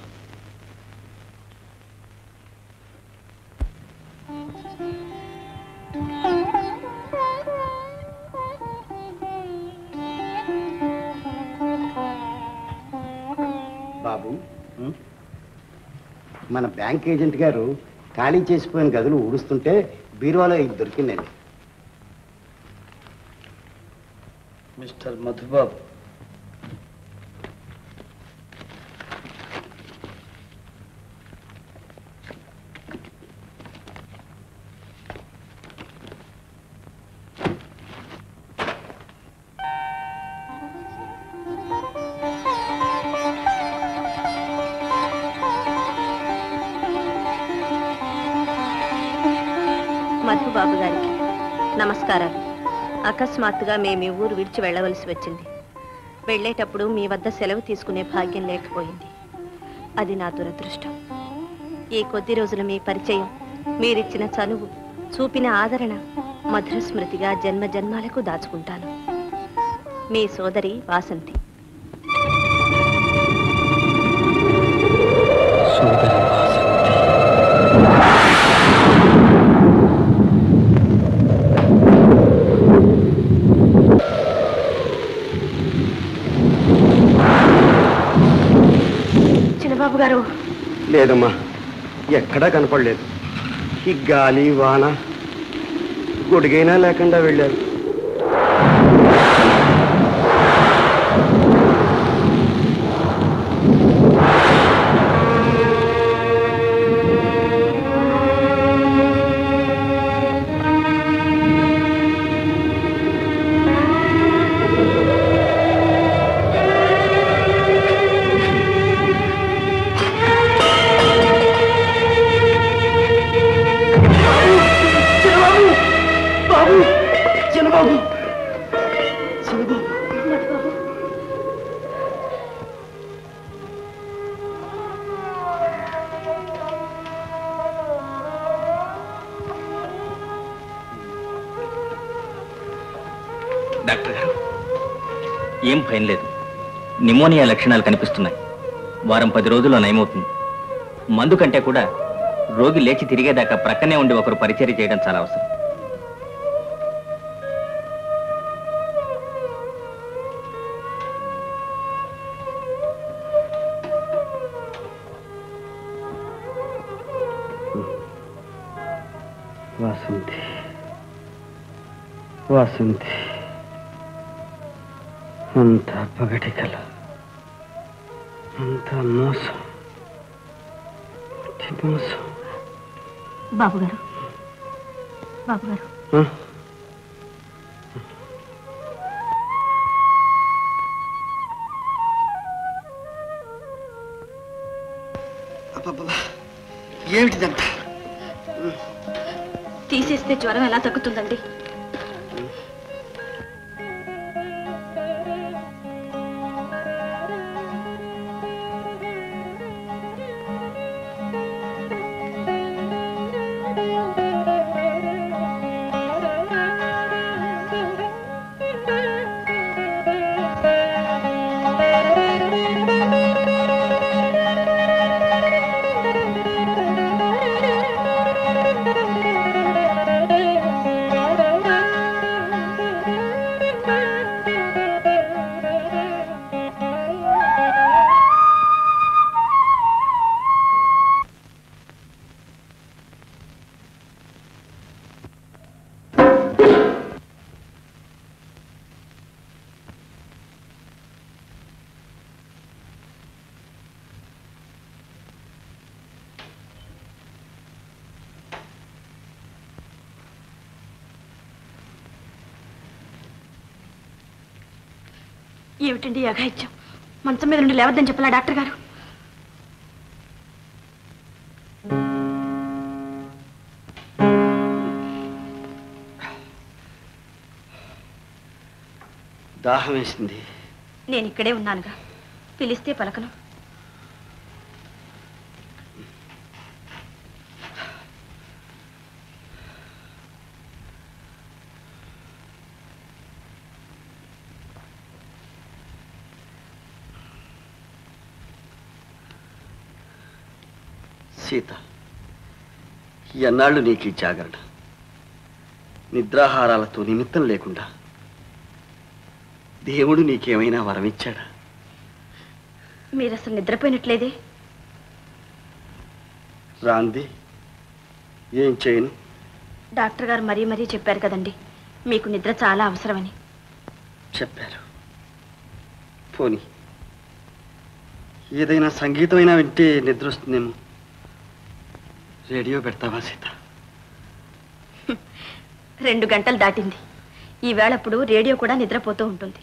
బాబు మన బ్యాంక్ ఏజెంట్ గారు ఖాళీ చేసిపోయిన గదులు ఊడుస్తుంటే బీరువాలో ఇది దొరికిందండి మిస్టర్ మధుబాబు మధుబాబు గారికి నమస్కారాలు అకస్మాత్తుగా మేము ఈ ఊరు విడిచి వెళ్ళవలసి వచ్చింది వెళ్ళేటప్పుడు మీ వద్ద సెలవు తీసుకునే భాగ్యం లేకపోయింది అది నా దురదృష్టం ఈ కొద్ది రోజుల మీ పరిచయం మీరిచ్చిన చనువు చూపిన ఆదరణ మధుర స్మృతిగా జన్మ జన్మాలకు దాచుకుంటాను మీ సోదరి వాసంతి చిన్నబాబు గారు లేదమ్మా ఎక్కడా కనపడలేదు ఈ గాలి వాన గొడుగైనా లేకుండా వెళ్ళారు చిన్నబాబు బాబు చిన్నబాబు చిన్నబాబు డాక్టర్ గారు ఏం భయం లేదు నిమోనియా లక్షణాలు కనిపిస్తున్నాయి వారం పది రోజుల్లో నయమవుతుంది మందు కంటే కూడా రోగి లేచి తిరిగేదాకా ప్రక్కనే ఉండి ఒకరు పరిచర్య చేయడం చాలా అవసరం వాసంతి వాసంతి అంత పగటి కల అంత మోసం అతి మోసం బాబు గారు బాబు గారు ఆ? అబ్బబ్బబ్బా. ఏమిటిదంతా తీసేస్తే జ్వరం ఎలా తగ్గుతుందండి ఏమిటండి ఈ అఘాయిత్యం మంచం మీద నుండి లేవద్దని చెప్పలా డాక్టర్ గారు దాహం వేసింది నేను ఇక్కడే ఉన్నానుగా పిలిస్తే పలకను సీత ఎన్నాళ్ళు నీకు ఈ జాగరణ నిద్రాహారాలతో నిమిత్తం లేకుండా దేవుడు నీకేమైనా వరం ఇచ్చాడా మీరు అసలు నిద్రపోయినట్లేదే రాంది ఏం చేయను డాక్టర్ గారు మరీ మరీ చెప్పారు కదండి మీకు నిద్ర చాలా అవసరమని చెప్పారు పోని ఏదైనా సంగీతమైనా వింటే నిద్ర వస్తుందేమో రేడియో పెడతావా సీత రెండు గంటలు దాటింది ఈవేళప్పుడు రేడియో కూడా నిద్రపోతూ ఉంటుంది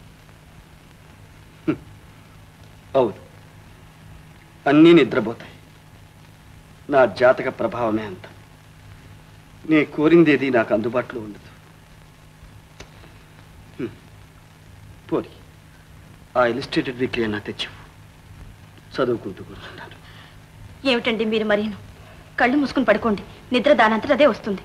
అవును అన్నీ నిద్రపోతాయి నా జాతక ప్రభావమే అంత నే కోరిందేది నాకు అందుబాటులో ఉండదు హ్మ్. పోనీ ఆ ఇలిస్ట్రేటెడ్ వీక్లీ అన్నా తెచ్చివు చదువుకుంటూ కూర్చుంటాను ఏమిటండి మీరు మరీను కళ్ళు మూసుకుని పడుకోండి నిద్ర దానంతట అదే వస్తుంది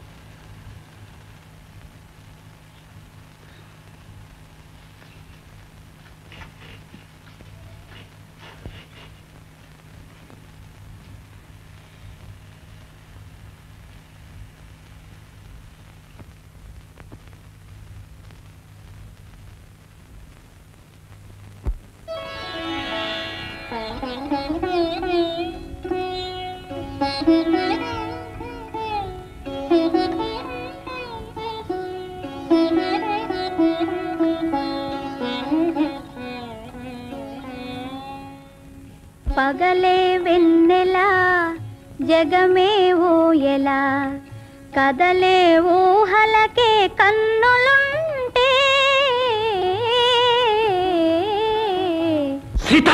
పగలే వెన్నెలా జగమే ఊయలా కదలే ఊహలకే కన్నులుంటే సీత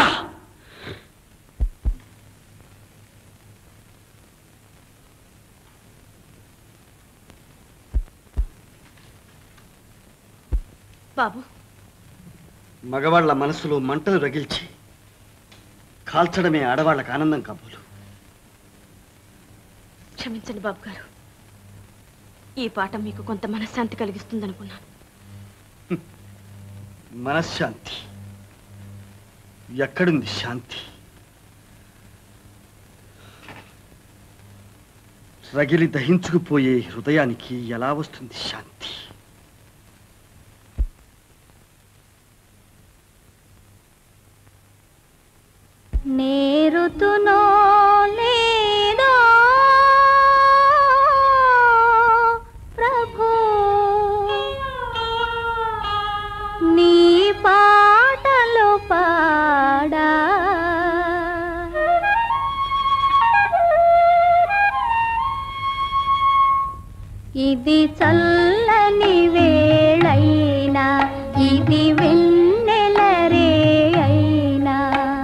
బాబు మగవాళ్ల మనసులో మంటలు రగిల్చి కాల్చడమే ఆడవాళ్ళకు ఆనందం కాబోలు క్షమించండి బాబు గారు ఈ పాట మీకు కొంత మనశ్శాంతి కలిగిస్తుందనుకున్నాను మనశ్శాంతి ఎక్కడుంది శాంతి రగిలి దహించుకుపోయే హృదయానికి ఎలా వస్తుంది శాంతి నేరుతునో లేదో ప్రభు నీ పాటలు పాడా ఇది చల్లని వేళైనా ఇది వెన్నెల రే అయినా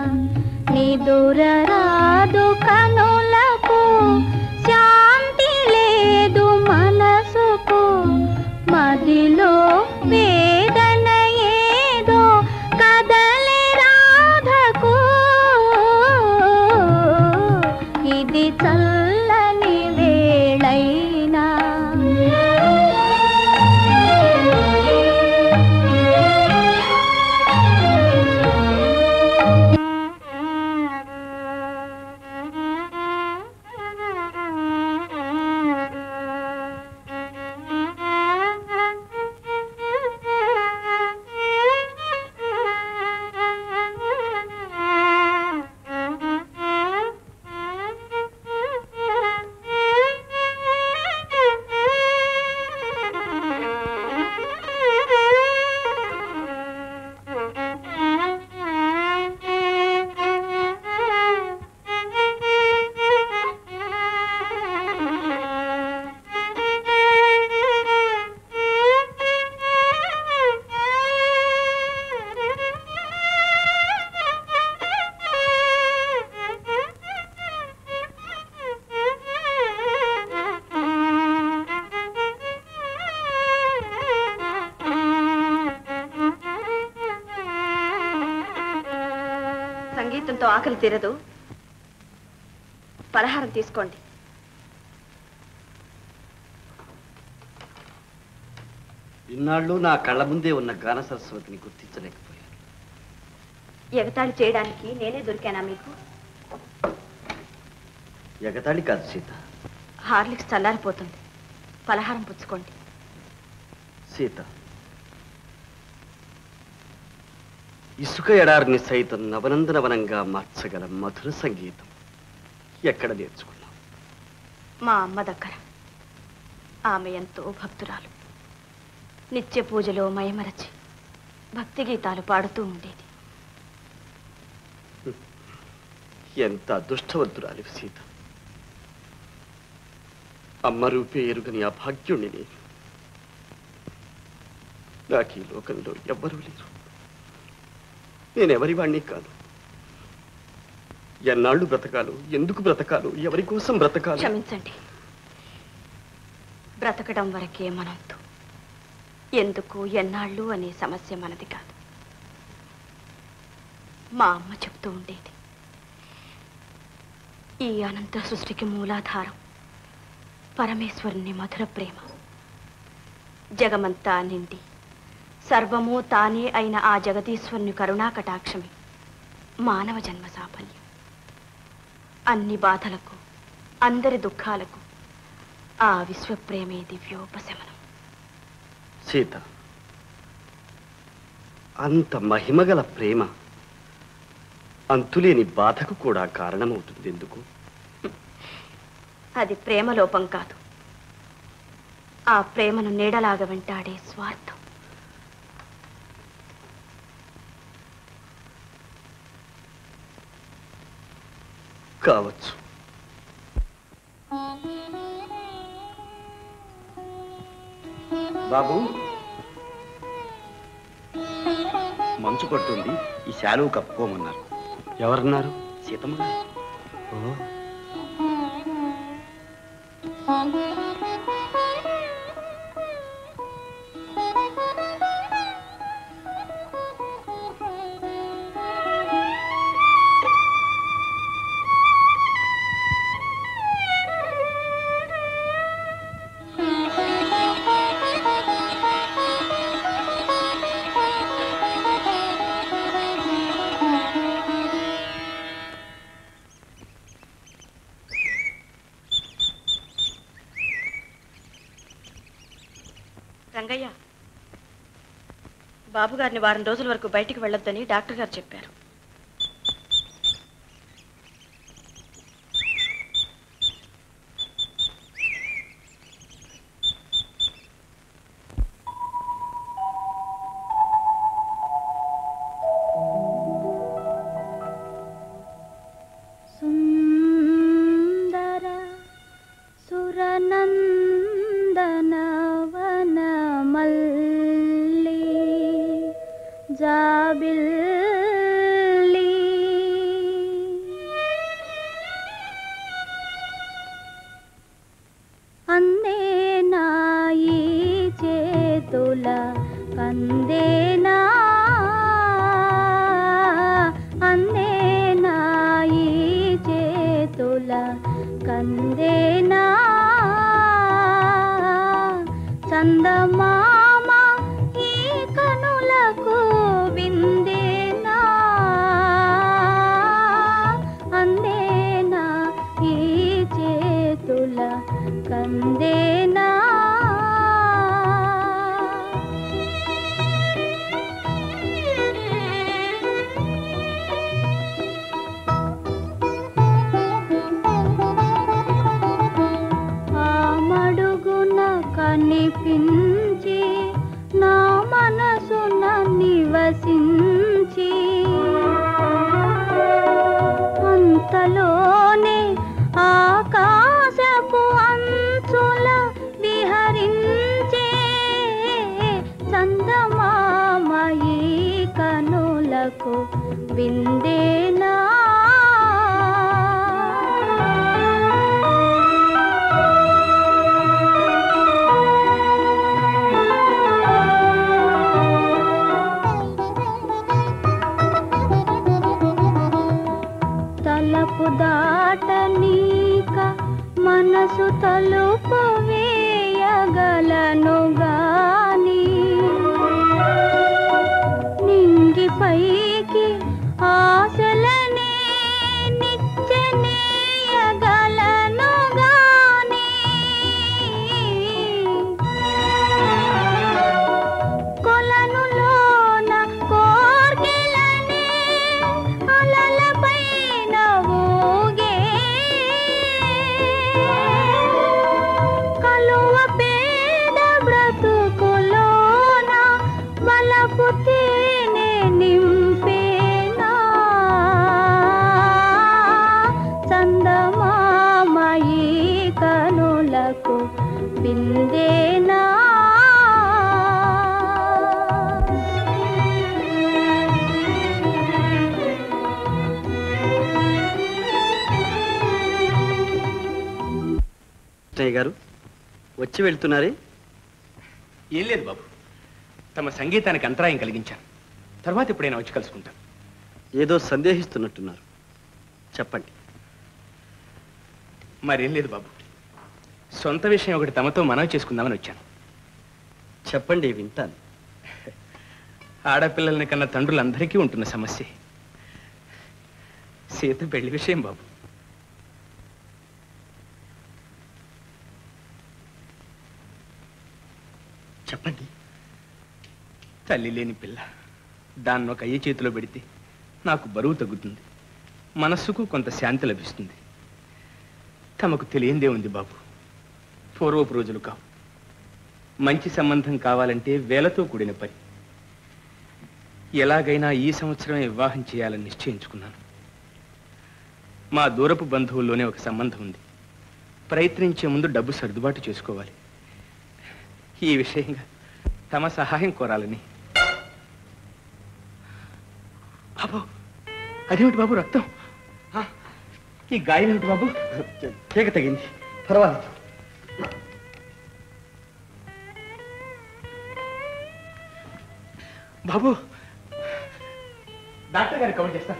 నిదురరాదు కనులకు శాంతి లేదు మనసుకు మదిలో వేదన ఏదో కదలి రాధకు ఇది చల్లని వేళైనా తినడంతో ఆకలి తీరదు పలహారం తీసుకోండి ఇన్నాళ్ళు నా కళ్ళ ముందే ఉన్న గాన సరస్వతిని గుర్తించలేకపోయాను ఎగతాళి చేయడానికి నేనే దొరికానా మీకు ఎగతాళి కాదు సీత హార్లిక్స్ చల్లారిపోతుంది పలహారం పుచ్చుకోండి సీత ఇసుక ఎడారిని సైతం నవనందనవనంగా మార్చగల మధుర సంగీతం ఎక్కడ నేర్చుకున్నావు మా అమ్మ దగ్గర ఆమె ఎంతో భక్తురాలు నిత్య పూజలో మయమరచి భక్తి గీతాలు పాడుతూ ఉండేది ఎంత అదృష్టవంతురాలి సీత అమ్మ రూపే ఎరుగని అభాగ్యుణ్ణి నేను నాకు ఈ లోకంలో ఎవ్వరూ లేరు నేనెవరి వాణ్ణి కాను ఎన్నాళ్ళు బ్రతకాలు ఎందుకు బ్రతకాలు ఎవరి కోసం బ్రతకాలు క్షమించండి బ్రతకడం వరకే మనంతో ఎందుకు ఎన్నాళ్ళు అనే సమస్య మనది కాదు మా అమ్మ చెప్తూ ఉండేది ఈ అనంత సృష్టికి మూలాధారం పరమేశ్వరుని మధుర ప్రేమ జగమంతా నిండి సర్వము తానే అయిన ఆ జగదీశ్వరుని కరుణా కటాక్షమే మానవ జన్మ సాఫల్యం అన్ని బాధలకు అందరి దుఃఖాలకు ఆ విశ్వప్రేమే దివ్యోపశమనం సీత అంత మహిమగల ప్రేమ అంతులేని బాధకు కూడా కారణమవుతుంది ఎందుకు అది ప్రేమ లోపం కాదు ఆ ప్రేమను నీడలాగా వెంటాడే స్వార్థం కావచ్చు బాబు మంచు పడుతుంది ఈ శాలువు కప్పుకోమన్నారు ఎవరన్నారు సీతమ్మ గారు ఓ రంగయ్య బాబు గారిని వారం రోజుల వరకు బయటికి వెళ్ళొద్దని డాక్టర్ గారు చెప్పారు సుందర సురనందనవనమల్లి జాబిల్లి అందేనా ఈ చేతుల కందేనా అందేనా ఈ చేతుల కందేనా చందమామ ఈ కనులకు విందేనా అందేనా ఈ చేతుల కందేనా ఆ మడుగున కనిపించి నా మనసున నివసించి అంతలోనే ఆకాశపు అంచుల విహరించే చందమామయి కనులకు విందేనా చెప్పిందేనా కృష్ణయ్య గారు వచ్చి వెళ్తున్నారే ఏం లేదు బాబు తమ సంగీతానికి అంతరాయం కలిగించాను తర్వాత ఎప్పుడైనా వచ్చి కలుసుకుంటాను ఏదో సందేహిస్తున్నట్టున్నారు చెప్పండి మరేం లేదు బాబు సొంత విషయం ఒకటి తమతో మనవి చేసుకుందామని వచ్చాను చెప్పండి వింటాను ఆడపిల్లల్ని కన్న తండ్రులందరికీ ఉంటున్న సమస్య సీత పెళ్లి విషయం బాబు చెప్పండి తల్లి లేని పిల్ల దాన్ని ఒక అయ్య చేతిలో పెడితే నాకు బరువు తగ్గుతుంది మనస్సుకు కొంత శాంతి లభిస్తుంది తమకు తెలియందే ఉంది బాబు పూర్వపు రోజులు కావు మంచి సంబంధం కావాలంటే వేలతో కూడిన పని ఎలాగైనా ఈ సంవత్సరమే వివాహం చేయాలని నిశ్చయించుకున్నాను మా దూరపు బంధువుల్లోనే ఒక సంబంధం ఉంది ప్రయత్నించే ముందు డబ్బు సర్దుబాటు చేసుకోవాలి ఈ విషయంగా తమ సహాయం కోరాలని బాబు అదేమిటి బాబు రక్తం ఆ, ఈ గాయం ఏమిటి బాబు కేక తగింది పర్వాలేదు బాబు డాక్టర్ గారు కవర్ చేస్తాను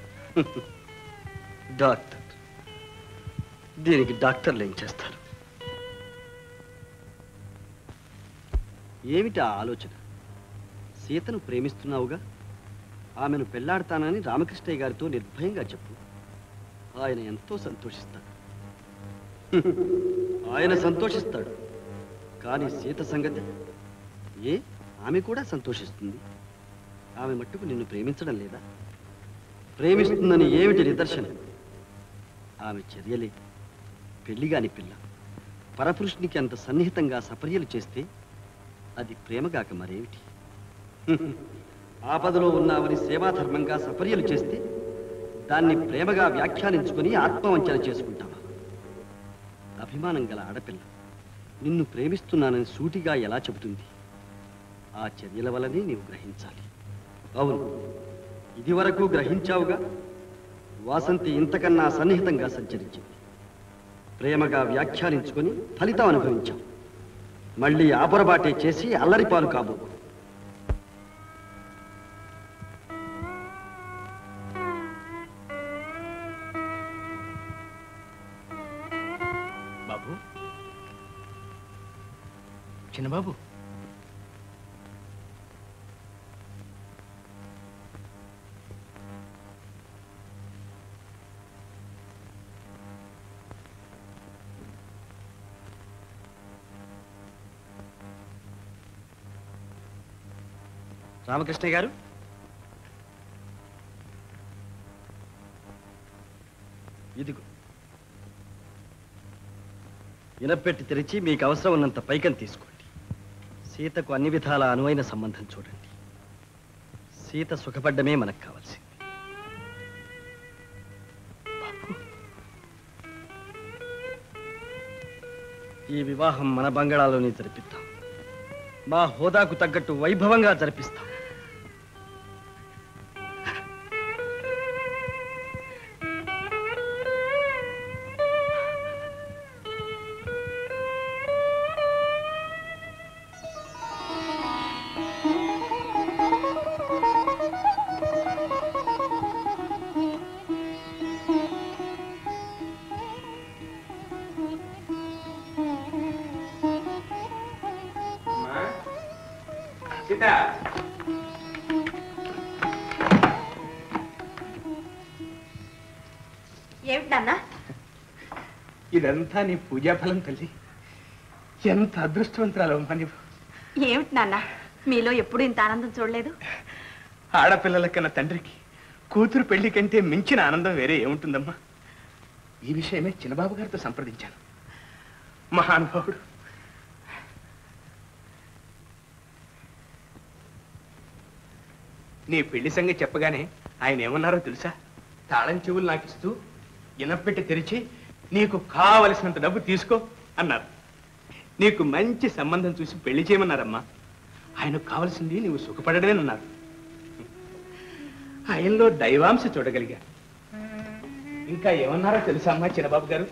డాక్టర్ దీనికి డాక్టర్లు ఏం చేస్తారు ఏమిటి ఆ ఆలోచన సీతను ప్రేమిస్తున్నావుగా ఆమెను పెళ్లాడతానని రామకృష్ణయ్య గారితో నిర్భయంగా చెప్పు ఆయన ఎంతో సంతోషిస్తాడు ఆయన సంతోషిస్తాడు కానీ సీత సంగతి ఏ ఆమె కూడా సంతోషిస్తుంది ఆమె మట్టుకు నిన్ను ప్రేమించడం లేదా ప్రేమిస్తుందని ఏమిటి నిదర్శనం ఆమె చర్యలే పెళ్లిగాని పిల్ల పరపురుషునికి అంత సన్నిహితంగా సపర్యలు చేస్తే అది ప్రేమగాక మరేమిటి ఆపదలో ఉన్నావని సేవాధర్మంగా సపర్యలు చేస్తే దాన్ని ప్రేమగా వ్యాఖ్యానించుకొని ఆత్మవంచన చేసుకుంటావా అభిమానం గల ఆడపిల్ల నిన్ను ప్రేమిస్తున్నానని సూటిగా ఎలా చెబుతుంది ఆ చర్యల వలనే నీవు గ్రహించాలి అవును ఇదివరకు గ్రహించావుగా వాసంతి ఇంతకన్నా సన్నిహితంగా సంచరించింది ప్రేమగా వ్యాఖ్యానించుకొని ఫలితం అనుభవించాం మళ్ళీ ఆపరబాటే చేసి అల్లరిపాలు కాబో బాబు చిన్నబాబు రామకృష్ణ గారు ఇదిగో ఇనపెట్టి తెరిచి మీకు అవసరం ఉన్నంత పైకం తీసుకోండి సీతకు అన్ని విధాల అనువైన సంబంధం చూడండి సీత సుఖపడ్డమే మనకు కావాల్సింది ఈ వివాహం మన బంగాళాలోనే జరిపిద్దాం మా హోదాకు తగ్గట్టు వైభవంగా జరిపిస్తాం సీత ఏమిటి నాన్న ఇదంతా నీ పూజాఫలం తల్లి ఎంత అదృష్టవంతురాలు అమ్మా నీవు ఏమిటి నాన్న మీలో ఎప్పుడు ఇంత ఆనందం చూడలేదు ఆడపిల్లల కన్నా తండ్రికి కూతురు పెళ్లి కంటే మించిన ఆనందం వేరే ఏముంటుందమ్మా ఈ విషయమే చిన్నబాబు గారితో సంప్రదించాను మహానుభావుడు నీ పెళ్లి సంగతి చెప్పగానే ఆయన ఏమన్నారో తెలుసా తాళం చెవులు నాకు ఇస్తూ ఇనపెట్టి తెరిచి నీకు కావలసినంత డబ్బు తీసుకో అన్నారు నీకు మంచి సంబంధం చూసి పెళ్లి చేయమన్నారమ్మా ఆయనకు కావాల్సింది నీవు సుఖపడడమేనన్నారు ఆయనలో దైవాంశ చూడగలిగా ఇంకా ఏమన్నారో తెలుసా అమ్మా చిన్నబాబు గారు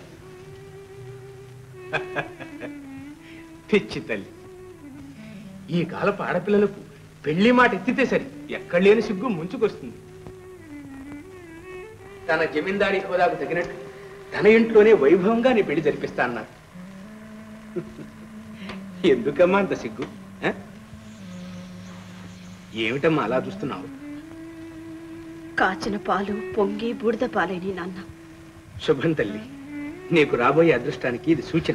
పిచ్చి తల్లి ఈ కాలపు ఆడపిల్లలకు పెళ్లి మాట ఎత్తితే సరి ఎక్కడ లేని సిగ్గు ముంచుకొస్తుంది తన జమీందారీ హోదాకు తగినట్టు తన ఇంట్లోనే వైభవంగా నీ పెళ్లి జరిపిస్తా అన్నారు ఎందుకమ్మా అంత సిగ్గు ఆ? ఏమిటమ్మా అలా చూస్తున్నావు కాచిన పాలు పొంగి బూడిద పాలేని నాన్న శుభం తల్లి నీకు రాబోయే అదృష్టానికి ఇది సూచన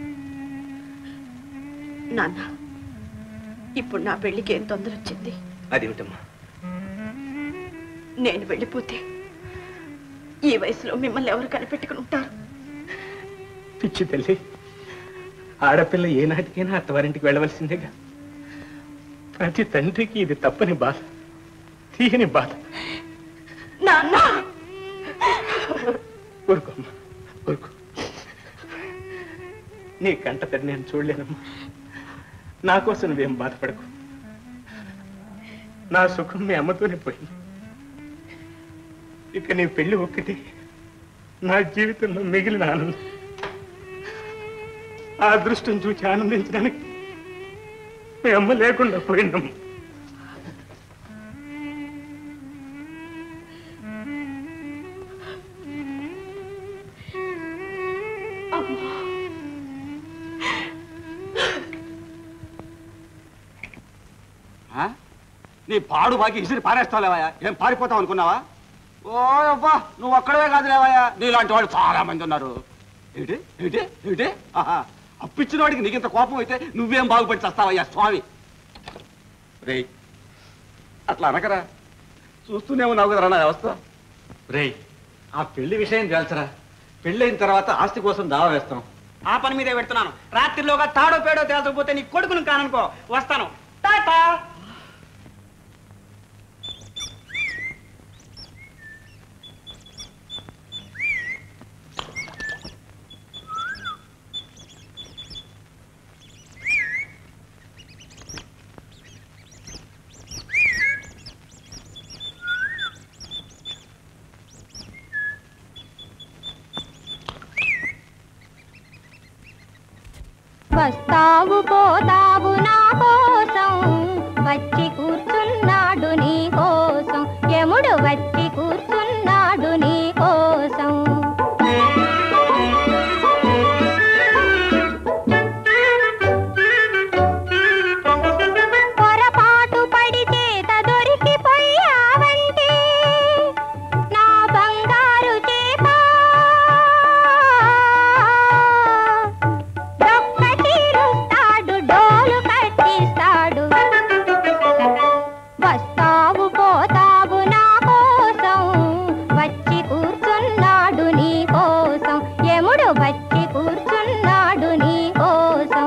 నాన్న ఇప్పుడు నా పెళ్లికి ఏం తొందర వచ్చింది అదేమిటమ్మా నేను వెళ్ళిపోతే ఈ వయసులో మిమ్మల్ని ఎవరు కనిపెట్టుకుని ఉంటారు పిచ్చి తల్లి ఆడపిల్ల ఏనాటికైనా అత్తవారింటికి వెళ్ళవలసిందేగా ప్రతి తండ్రికి ఇది తప్పని బాధ తీయని బాధ నాన్న ఊరుకోమ్మా ఊరుకో నీ కంట తడి నేను చూడలేనమ్మా నా కోసం నువ్వేం బాధపడకు నా సుఖం మీ అమ్మతోనే పోయింది ఇక నీ పెళ్లి ఒక్కటి నా జీవితంలో మిగిలిన ఆనందం ఆ అదృష్టం చూసి ఆనందించడానికి మీ అమ్మ లేకుండా పోయిందమ్మ ఆ? నీ పాడు బాకి ఇసిరి పారేస్తావులేవయ్యా ఏం పారిపోతావు అనుకున్నావా ఓ అబ్బా నువ్వు ఒక్కడవే కాదులేవయ్యా నీలాంటి వాళ్ళు చాలా మంది ఉన్నారు ఏమిటి ఏమిటి ఏమిటి ఆహా. అప్పిచ్చిన వాడికి నీకింత కోపం అయితే నువ్వేం బాగుపడి చస్తావయ్యా స్వామి రే అట్లా అనకరా చూస్తూనే ఉన్నావు కదరా నా వ్యవస్థ రే ఆ పెళ్లి విషయం తెలుసరా పెళ్ళైన తర్వాత ఆస్తి కోసం దావా వేస్తాం ఆ పని మీదే పెడుతున్నాను రాత్రిలోగా తాడో పేడో తేల్చకపోతే నీ కొడుకును కాననుకో వస్తాను టాటా వస్తావు పోతావు నా కోసం వచ్చి కూర్చున్నాడు నీ కోసం యముడు వచ్చి కూర్చున్నాడు నీ కోసం పొరపాటు పడి చేత దొరికిపోయావంటే నా బంగారు చేప డొక్క తీరుస్తాడు డోలు కట్టిస్తాడు వస్తావు పోతావు నా కోసం వచ్చి కూర్చున్నాడు నీ కోసం యముడు వచ్చి కూర్చున్నాడు నీ కోసం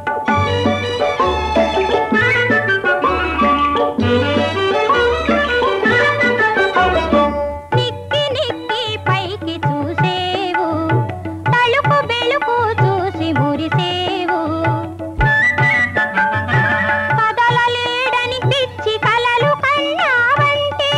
నిక్కి నిక్కి పైకి చూసేవు తలుపు బెలుకు చూసి మురిసేవు కదలలేడని పిచ్చి కలలు కన్నావంటే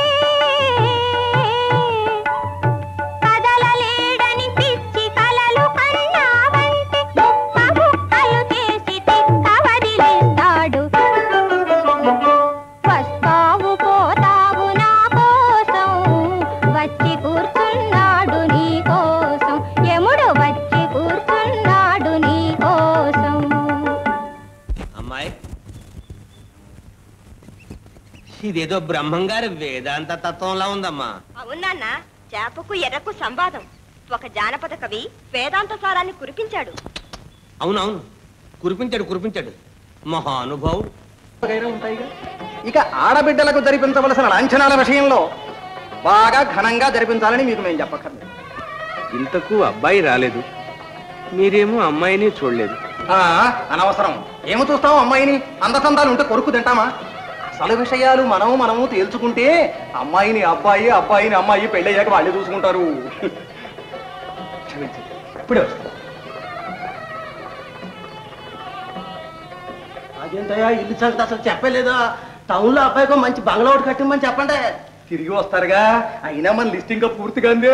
కదలలేడని పిచ్చి కలలు కన్నావంటే ముక్క ముక్కలు చేసి తిక్క వదిలేస్తాడు వస్తావు పోతావు నా కోసం వచ్చి కూర్చున్నాడు నీ కోసం యముడు వచ్చి కూర్చున్నాడు నీ కోసం అమ్మాయి ఇదేదో బ్రహ్మంగారి వేదాంత తత్వంలా ఉందమ్మా అవునాన్న చేపకు ఎర్రకు సంవాదం ఒక జానపద కవి వేదాంత సారాన్ని కురిపించాడు అవునవును కురిపించాడు కురిపించాడు మహానుభావుడు ఇక ఆడబిడ్డలకు జరిపించవలసిన లాంఛనాల విషయంలో బాగా ఘనంగా జరిపించాలని మీకు మేము చెప్పక్కర్లేదు ఇంతకు అబ్బాయి రాలేదు మీరేమో అమ్మాయిని చూడలేదు ఆ, అనవసరం ఏమి చూస్తాం అమ్మాయిని అందచందాలు ఉంటే కొరుకు తింటామా అసలు విషయాలు మనము మనము తేల్చుకుంటే అమ్మాయిని అబ్బాయి అబ్బాయిని అమ్మాయి పెళ్ళయ్యాక వాళ్ళే చూసుకుంటారు క్షమించండి ఇప్పుడే వస్తాను అదేంటయ్యా ఇల్లు సంగతి అసలు చెప్పలేదు టౌన్ లో అబ్బాయికి ఓ మంచి బంగ్లా ఒకటి కట్టిమని చెప్పండి తిరిగి వస్తారుగా అయినా మన లిస్ట్ ఇంకా పూర్తిగా అందే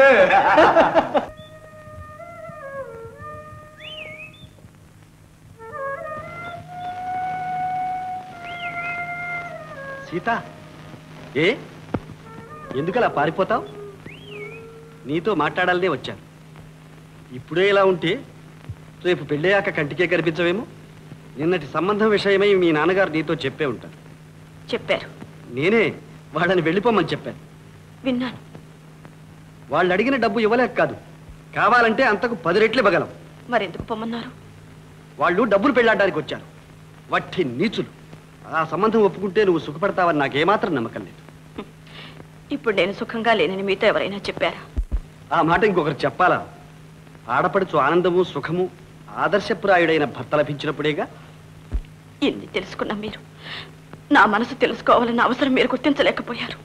సీత ఏ ఎందుకలా పారిపోతావు నీతో మాట్లాడాలనే వచ్చాను ఇప్పుడే ఇలా ఉంటే రేపు పెళ్ళయ్యాక కంటికే కనిపించవేమో నిన్నటి సంబంధం విషయమై మీ నాన్నగారు నీతో చెప్పే ఉంటారు చెప్పారు నేనే వాళ్ళని వెళ్ళిపోమని చెప్పాను విన్నాను వాళ్ళు అడిగిన డబ్బు ఇవ్వలేక కాదు కావాలంటే అంతకు పది రెట్లు ఇవ్వగలం మరెందుకు పొమ్మన్నారు వాళ్ళు డబ్బులు పెళ్ళాడడానికి వచ్చారు వట్టి నీచులు ఆ సంబంధం ఒప్పుకుంటే నువ్వు సుఖపడతావని నాకేమాత్రం నమ్మకం లేదు ఇప్పుడు నేను సుఖంగా లేనని మీతో ఎవరైనా చెప్పారా ఆ మాట ఇంకొకరు చెప్పాలా ఆడపడుచు ఆనందము సుఖము ఆదర్శప్రాయుడైన భర్త లభించినప్పుడేగా ఇన్ని తెలుసుకున్న మీరు నా మనసు తెలుసుకోవాలన్న అవసరం మీరు గుర్తించలేకపోయారు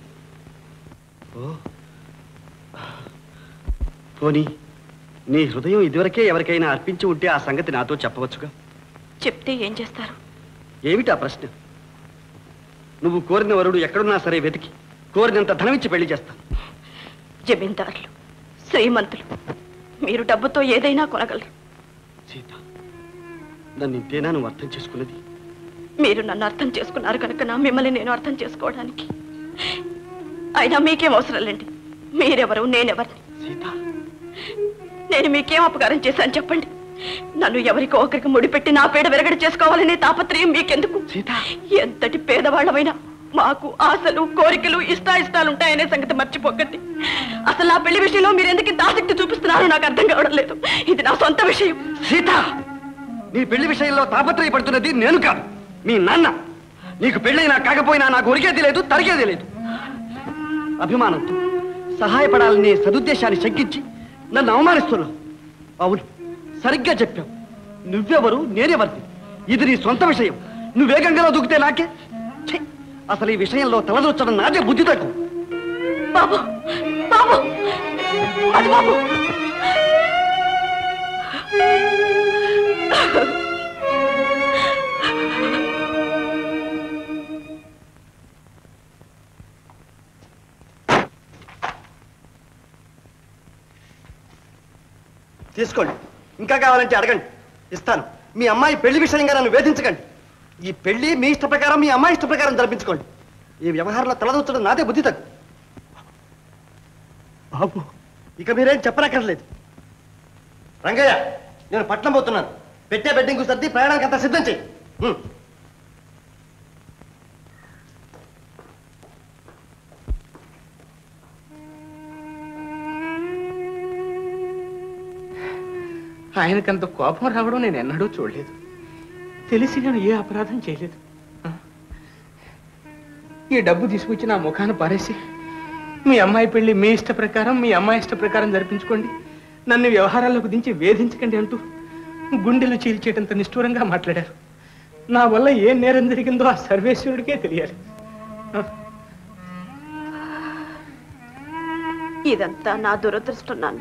పోనీ నీ హృదయం ఇదివరకే ఎవరికైనా అర్పించి ఉంటే ఆ సంగతి నాతో చెప్పవచ్చుగా చెప్తే ఏం చేస్తారు ఏమిటా ప్రశ్న నువ్వు కోరిన వరుడు ఎక్కడున్నా సరే వెతికి కోరినంత ధనమిచ్చి పెళ్లి చేస్తాను జమీందారులు శ్రీమంతులు మీరు డబ్బుతో ఏదైనా కొనగలరు సీత నన్ను ఇంతేనా నువ్వు అర్థం చేసుకున్నది మీరు నన్ను అర్థం చేసుకున్నారు కనుక నా మిమ్మల్ని నేను అర్థం చేసుకోవడానికి అయినా మీకేం అవసరం లేండి మీరెవరు నేనెవరిని నేను మీకేం అపకారం చేశాను చెప్పండి నన్ను ఎవరికో ఒకరికి ముడిపెట్టి నా పేడ విరగడ చేసుకోవాలనే తాపత్రయం మీకెందుకు ఎంతటి పేదవాళ్ళమైనా మాకు ఆశలు కోరికలు ఇష్టాయిష్టాలు ఉంటాయనే సంగతి మర్చిపోకండి అసలు నా పెళ్లి విషయంలో మీరు ఎందుకు ఇంత ఆసక్తి చూపిస్తున్నారో నాకు అర్థం కావడం లేదు ఇది నా సొంత విషయం సీత నీ పెళ్లి విషయంలో తాపత్రయపడుతున్నది నేను కాదు మీ నాన్న నీకు పెళ్ళైనా కాకపోయినా నాకు ఒరిగేది లేదు తరిగేది లేదు అభిమానంతో సహాయపడాలనే సదుద్దేశాన్ని శంకించి నన్ను అవమానిస్తున్నావు అవును సరిగ్గా చెప్పావు నువ్వెవరు నేనెవరిది ఇది నీ సొంత విషయం నువ్వే గంగలో దూకితే నాకే ఛీ! అసలు ఈ విషయంలో తలదొచ్చడం నాదే బుద్ధి తక్కువ బాబు బాబు అది బాబు తీసుకోండి ఇంకా కావాలంటే అడగండి ఇస్తాను మీ అమ్మాయి పెళ్లి విషయంగా నన్ను వేధించకండి ఈ పెళ్లి మీ ఇష్ట ప్రకారం మీ అమ్మాయి ఇష్ట ప్రకారం జరిపించుకోండి ఈ వ్యవహారంలో తలదూర్చడం నాదే బుద్ధి తగ్గు బాబు ఇక మీరేం చెప్పనక్కర్లేదు రంగయ్య నేను పట్నం పోతున్నాను పెట్టే బెడ్డింగ్ సర్ది ప్రయాణానికి అంతా సిద్ధం చెయ్యి హ్మ్. ఆయనకంత కోపం రావడం నేను ఎన్నడూ చూడలేదు తెలిసి నేను ఏ అపరాధం చేయలేదు ఆ? ఈ డబ్బు తీసుకొచ్చి నా ముఖాన పారేసి మీ అమ్మాయి పెళ్లి మీ ఇష్ట ప్రకారం మీ అమ్మాయి ఇష్ట ప్రకారం జరిపించుకోండి నన్ను వ్యవహారాల్లోకి దించి వేధించకండి అంటూ గుండెలు చీల్చేటంత నిష్ఠూరంగా మాట్లాడారు నా వల్ల ఏ నేరం జరిగిందో ఆ సర్వేశ్వరుడికే తెలియాలి ఆ? ఇదంతా నా దురదృష్టం నాన్న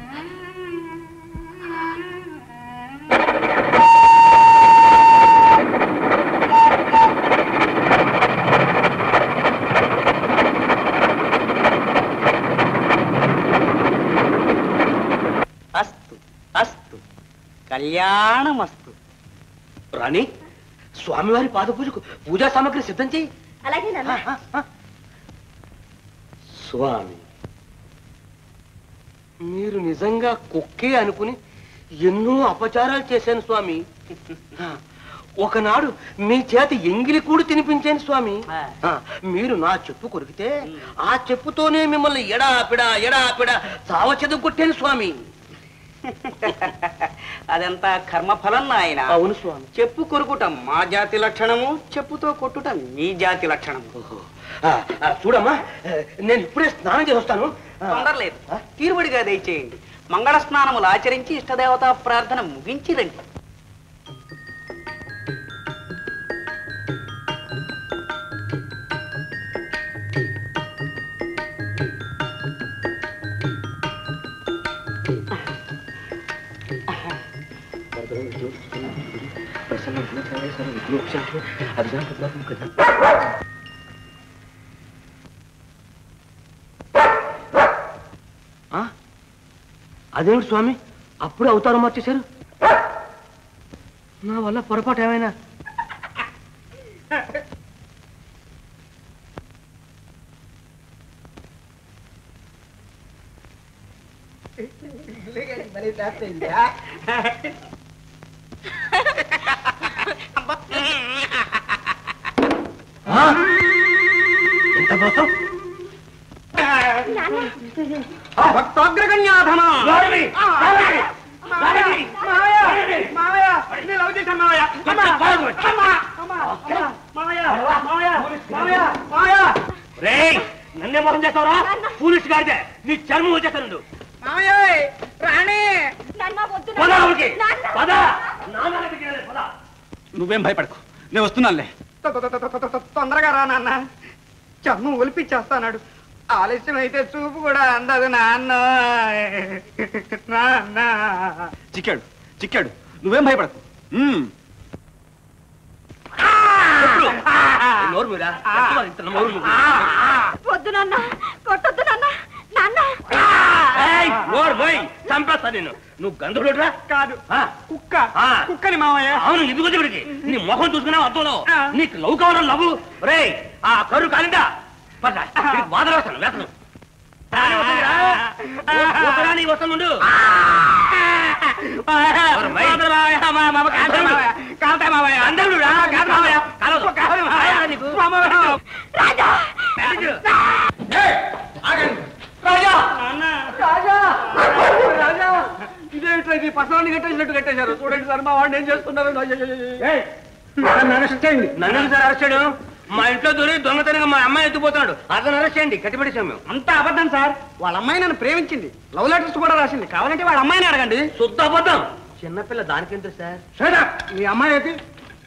అస్తు అస్తు కళ్యాణమస్తు రాణి స్వామివారి పాద పూజకు పూజా సామాగ్రి సిద్ధం చేయి అలాగే స్వామి మీరు నిజంగా కుక్కే అనుకుని ఎన్నో అపచారాలు చేశాను స్వామి ఒకనాడు మీ చేత ఎంగిలి కూడు తినిపించాను స్వామి ఆ, మీరు నా చెప్పు కొరికితే ఆ చెప్పుతోనే మిమ్మల్ని ఎడాపిడా ఎడాపిడా చావచెదు కొట్టాను స్వామి అదంతా కర్మఫలం నాయన అవును స్వామి చెప్పు కొరుకుట మా జాతి లక్షణము చెప్పుతో కొట్టుట మీ జాతి లక్షణము ఆ, ఆ, చూడమ్మా ఆ, నేను ఇప్పుడే స్నానం చేసి వస్తాను ఆ, తొందరలేదు తీరుబడిగా దయచేయండి మంగళ స్నానములు ఆచరించి ఇష్టదేవతా ప్రార్థన ముగించి రండి చూడు ప్రసన్న ఎట్లా తయారు ఎప్పుడు వచ్చారు అది దాని బాబు కదా ఆ? అదేమిటి స్వామి అప్పుడు అవతారం మార్చేశారు నా వల్ల పొరపాటు ఏమైనా ఎంత మోసం భక్తోగ్రగణ్యాధమా రేయ్ నన్నే మోసం చేస్తావరా పూలిస్ గాడిదే నీ చర్మం వచ్చేస్తాను రాణి పద ఊరికి. పద. నాన్న దగ్గరికి వెళ్ళాలి, పద. నువ్వేం భయపడకు నేను వస్తున్నానులే తొందరగా రా నాన్న చర్మం ఒలిపించేస్తాడు ఆలస్యం అయితే చూపు కూడా అందదు నాన్న నాన్న చిక్కాడు చిక్కాడు నువ్వేం భయపడకు ఉమ్. నోరు మీరా ఇంత నోరు మూయ్. వద్దు నాన్న కొట్టొద్దు నాన్న నాన్న ఏయ్, నోరు పోయి చంపేస్తా నేను నువ్వు గంధుడురా కాదు కుక్క కుక్కని మామయ్య అవును ఇదిగో ఇక్కడికి నీ ముఖం చూసుకున్నావు అద్దంలో నీకు లవ్ కావడం లవ్ రే ఆ కరు కాలిందా పద ఇక్కడికి వాదన వస్తాను వేతను నీ వస్తుండు ఇదేమిట్రా ఇది పసరాన్ని కట్టేసినట్టు కట్టేశారు చూడండి సార్ మా వాడిని ఏం చేస్తున్నారు నన్ను అరెస్ట్ చేయండి నన్ను సార్ అరెస్ట్ చేయడం మా ఇంట్లో దూరి దొంగతనంగా మా అమ్మాయి ఎత్తుపోతున్నాడు అతను అరెస్ట్ చేయండి కట్టిపడేసాం మేము అంతా అబద్ధం సార్ వాళ్ళ అమ్మాయి నన్ను ప్రేమించింది లవ్ లెటర్స్ కూడా రాసింది కావాలంటే వాళ్ళ అమ్మాయిని అడగండి శుద్ధ అబద్ధం చిన్నపిల్ల దానికెంత సార్ సరే మీ అమ్మాయి అయితే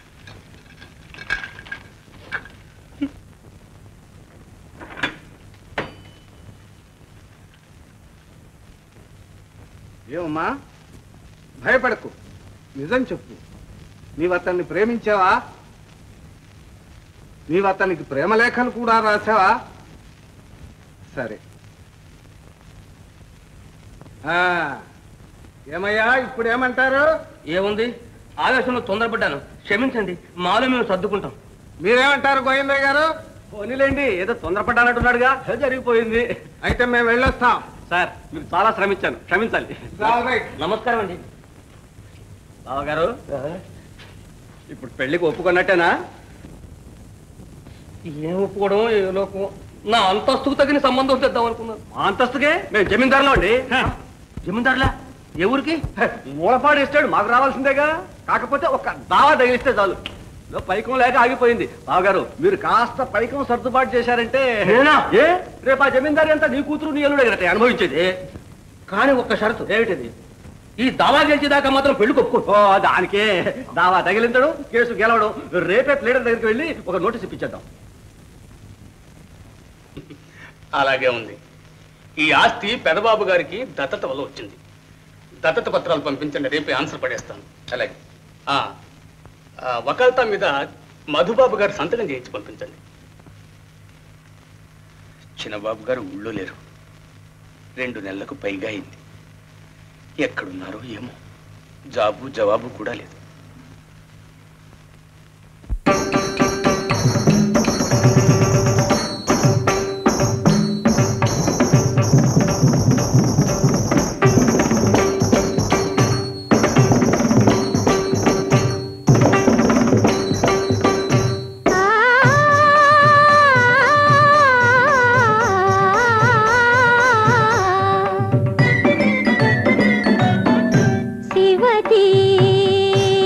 ఏమమ్మా భయపడకు నిజం చెప్పు నీవు అతన్ని ప్రేమించావా నీవు అతనికి ప్రేమలేఖలు కూడా రాసావా సరే ఆ, ఏమయ్యా ఇప్పుడు ఏమంటారు ఏముంది ఆవేశంలో తొందరపడ్డాను క్షమించండి మాలో మేము సర్దుకుంటాం మీరేమంటారు గోవిందయ్య గారు పోనీలేండి ఏదో తొందరపడ్డానంటున్నాడుగా జరిగిపోయింది అయితే మేము వెళ్ళొస్తాం సార్ మీరు చాలా శ్రమించాను క్షమించాలి నమస్కారం అండి బావగారు ఇప్పుడు పెళ్లికి ఒప్పుకున్నట్టేనా ఏం ఒప్పుకోవడం ఏ లోకం నా అంతస్తుకు తగిన సంబంధం తెద్దాం అనుకున్నాను అంతస్తుకే మేము జమీందారులో అండి జమీందారులా ఏ ఊరికి మూలపాడు ఇస్తాడు మాకు రావాల్సిందేగా కాకపోతే ఒక దావా తగిలిస్తే చాలు ఏదో పైకం లేక ఆగిపోయింది బావగారు మీరు కాస్త పైకం సర్దుబాటు చేశారంటే నేనా? ఏ రేపు ఆ జమీందారి అంతా నీ కూతురు నీ అల్లుడే కదా అనుభవించేది కానీ ఒక్క షరతు ఏమిటిది ఈ దావా గెలిచేదాకా మాత్రం పెళ్లి కొప్పుకో ఓ దానికే దావా తగిలించడం కేసు గెలవడం రేపే ప్లేడర్ దగ్గరికి వెళ్ళి ఒక నోటీస్ ఇప్పించేద్దాం అలాగే ఉంది ఈ ఆస్తి పెదబాబు గారికి దత్తత వల్ల వచ్చింది దత్తత పత్రాలు పంపించండి రేపే ఆన్సర్ పడేస్తాను అలాగే ఆ, ఆ, వకాల్తా మీద మధుబాబు గారు సంతకం చేయించి పంపించండి చిన్నబాబు గారు ఊళ్ళో లేరు రెండు నెలలకు పైగా అయింది ఎక్కడున్నారో ఏమో జాబు జవాబు కూడా లేదు శివతి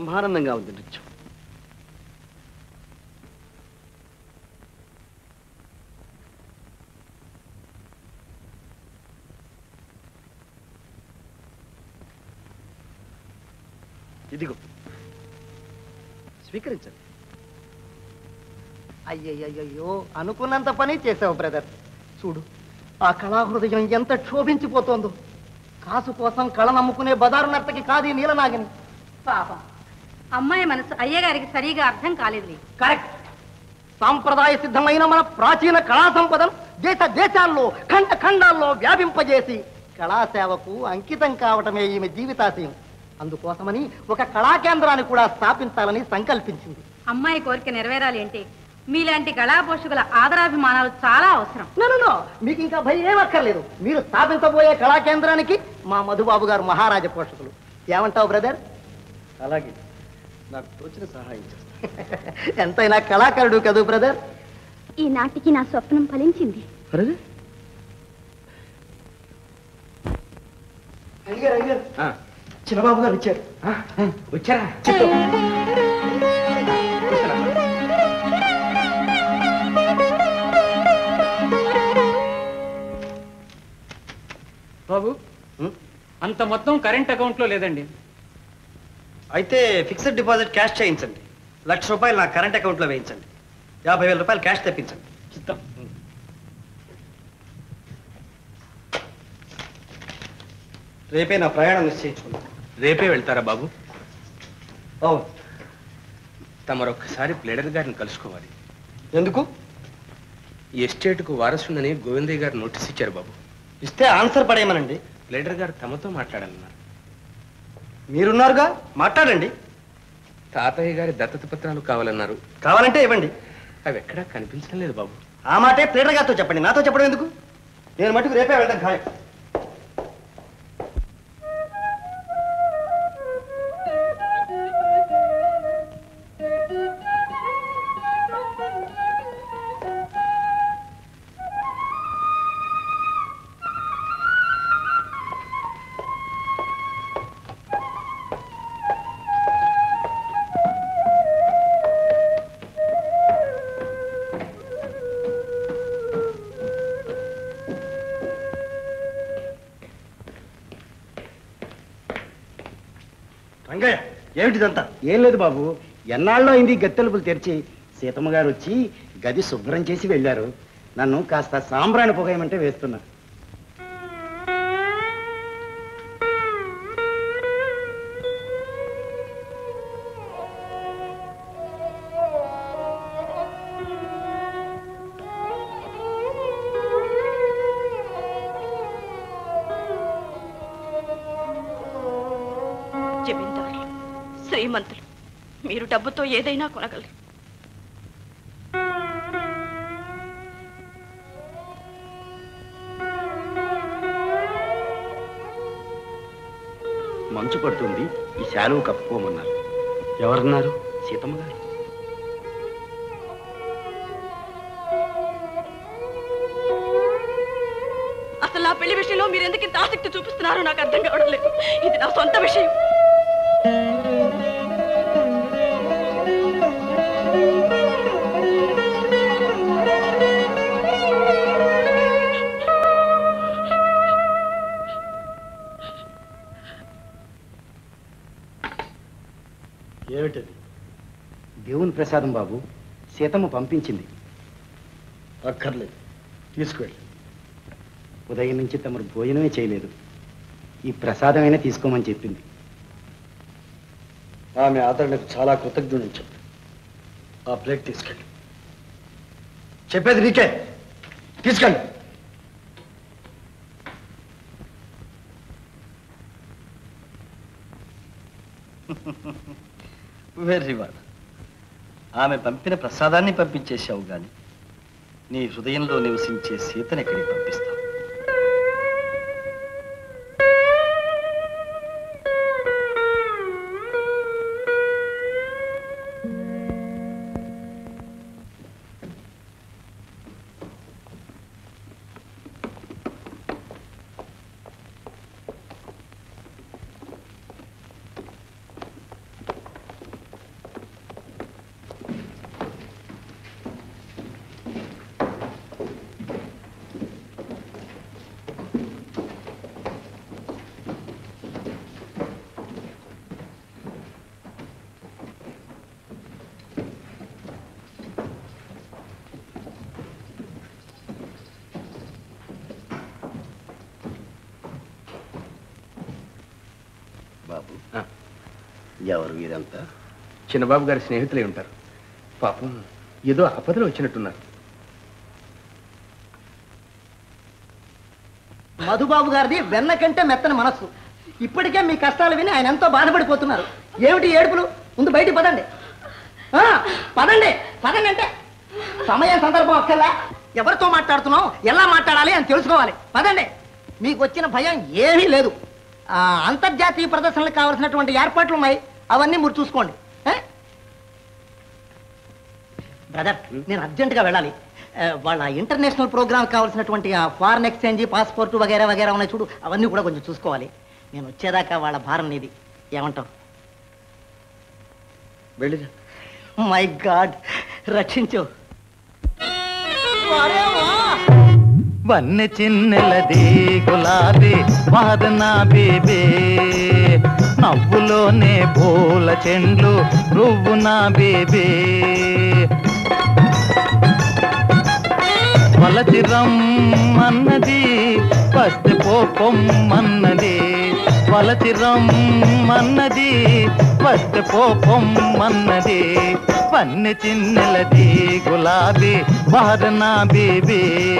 బ్రహ్మానందంగా ఉంది నృత్యం ఇదిగో స్వీకరించండి అయ్యయ్యయ్యో అనుకున్నంత పని చేసావు బ్రదర్ చూడు ఆ కళాహృదయం ఎంత క్షోభించిపోతోందో కాసు కోసం కళ నమ్ముకునే బజారు నర్తకి కాదు ఈ నీలనాగిని పాపం అమ్మాయి మనసు అయ్యగారికి సరిగా అర్థం కాలేదు కరెక్ట్ సాంప్రదాయ సిద్ధమైన మన ప్రాచీన కళా సంపదను దేశ దేశాల్లో ఖండ ఖండాల్లో వ్యాపింపజేసి కళాసేవకు అంకితం కావటమే ఈమె జీవితాశయం అందుకోసమని ఒక కళా కేంద్రాన్ని కూడా స్థాపించాలని సంకల్పించింది అమ్మాయి కోరిక నెరవేరాలి అంటే మీలాంటి కళాపోషకుల ఆదరాభిమానాలు చాలా అవసరం నో, నో, నో. మీకు ఇంకా భయం ఏమక్కర్లేదు మీరు స్థాపించబోయే కళా కేంద్రానికి మా మధుబాబు గారు మహారాజ పోషకులు ఏమంటావు బ్రదర్ అలాగే నాకు తోచిన సహాయం చేస్తాను ఎంతైనా కళాకారుడు కదూ బ్రదర్ ఈ నాటికి నా స్వప్నం ఫలించింది అయ్యారు అయ్యారు చిన్నబాబు గారు వచ్చారు వచ్చారా చెప్పు బాబు అంత మొత్తం కరెంట్ అకౌంట్ లో లేదండి అయితే ఫిక్స్డ్ డిపాజిట్ క్యాష్ చేయించండి లక్ష రూపాయలు నా కరెంట్ అకౌంట్లో వేయించండి యాభై వేల రూపాయలు క్యాష్ తెప్పించండి చిత్తం రేపే నా ప్రయాణం నిశ్చయించుకున్నాను రేపే వెళ్తారా బాబు అవును తమరొక్కసారి ప్లేడర్ గారిని కలుసుకోవాలి ఎందుకు ఎస్టేట్కు వారసుండని గోవిందయ్య గారు నోటీస్ ఇచ్చారు బాబు ఇస్తే ఆన్సర్ పడేయమనండి ప్లేడర్ గారు తమతో మాట్లాడాలన్నారు మీరున్నారుగా మాట్లాడండి తాతయ్య గారి దత్తత పత్రాలు కావాలన్నారు కావాలంటే ఇవ్వండి అవి ఎక్కడా కనిపించడం లేదు బాబు ఆ మాటే ప్లేటర్ గారితో చెప్పండి నాతో చెప్పడం ఎందుకు నేను మటుకు రేపే వెళ్తాను ఖాయం రంగయ్య ఏమిటిదంతా ఏం లేదు బాబు ఎన్నాళ్ళు అయింది గత్తెలుపులు తెరిచి సీతమ్మ గారు వచ్చి గది శుభ్రం చేసి వెళ్ళారు నన్ను కాస్త సాంబ్రాణి పొగయమంటే వేస్తున్నా జమీందారులు శ్రీమంతులు మీరు డబ్బుతో ఏదైనా కొనగలరు మంచు పడుతుంది ఈ శాలువు కప్పుకోమన్నారు ఎవరన్నారు సీతమ్మ గారు అసలు నా పెళ్లి విషయంలో మీరు ఎందుకు ఇంత ఆసక్తి చూపిస్తున్నారో నాకు అర్థం కావడం లేదు ఇది నా సొంత విషయం ఏమిటది దేవుని ప్రసాదం బాబు సీతమ్మ పంపించింది అక్కర్లేదు తీసుకువెళ్ళి ఉదయం నుంచి తమరు భోజనమే చేయలేదు ఈ ప్రసాదమైనా తీసుకోమని చెప్పింది ఆమె ఆదరణకు చాలా కృతజ్ఞుడు చెప్పు ఆ ప్లేట్ తీసుకెళ్ళి చెప్పేది నీకే తీసుకెళ్ళి వెర్రి వాడు ఆమె పంపిన ప్రసాదాన్ని పంపించేశావు గాని నీ హృదయంలో నివసించే సీతని ఎక్కడికి పంపిస్తావు బాబు ఎవరు వీరంతా చిన్నబాబు గారి స్నేహితులై ఉంటారు పాపం ఏదో ఆపదలో వచ్చినట్టున్నారు మధుబాబు గారిది వెన్న కంటే మెత్తని మనస్సు ఇప్పటికే మీ కష్టాలు విని ఆయన ఎంతో బాధపడిపోతున్నారు ఏమిటి ఏడుపులు ముందు బయటికి పదండి ఆ, పదండి పదండి అంటే సమయం సందర్భం ఒక్కలా ఎవరితో మాట్లాడుతున్నాం ఎలా మాట్లాడాలి అని తెలుసుకోవాలి పదండి మీకు వచ్చిన భయం ఏమీ లేదు ఆ, అంతర్జాతీయ ప్రదర్శనలకు కావాల్సినటువంటి ఏర్పాట్లు ఉన్నాయి అవన్నీ మీరు చూసుకోండి ఏ? బ్రదర్ నేను అర్జెంటుగా వెళ్ళాలి ఆ, వాళ్ళ ఇంటర్నేషనల్ ప్రోగ్రామ్ కావాల్సినటువంటి ఆ ఫారెన్ ఎక్స్చేంజ్ పాస్పోర్ట్ వగేరా వగేరా ఉన్నాయి చూడు అవన్నీ కూడా కొంచెం చూసుకోవాలి నేను వచ్చేదాకా వాళ్ళ భారం నీది ఏమంటావు వెళ్ళిరా మై గాడ్ రక్షించు వన్నె చిన్నెలది గులాబీ వాదన బేబే నవ్వులోనే పూల చెండ్లు రువ్వు నా బేబే వలచి రమ్మన్నది పస్తే పోపొమ్మన్నది వలచి రమ్మన్నది పస్తే పోపొమ్మన్నది పన్నె చిన్నెలది గులాబీ వాదన బేబీ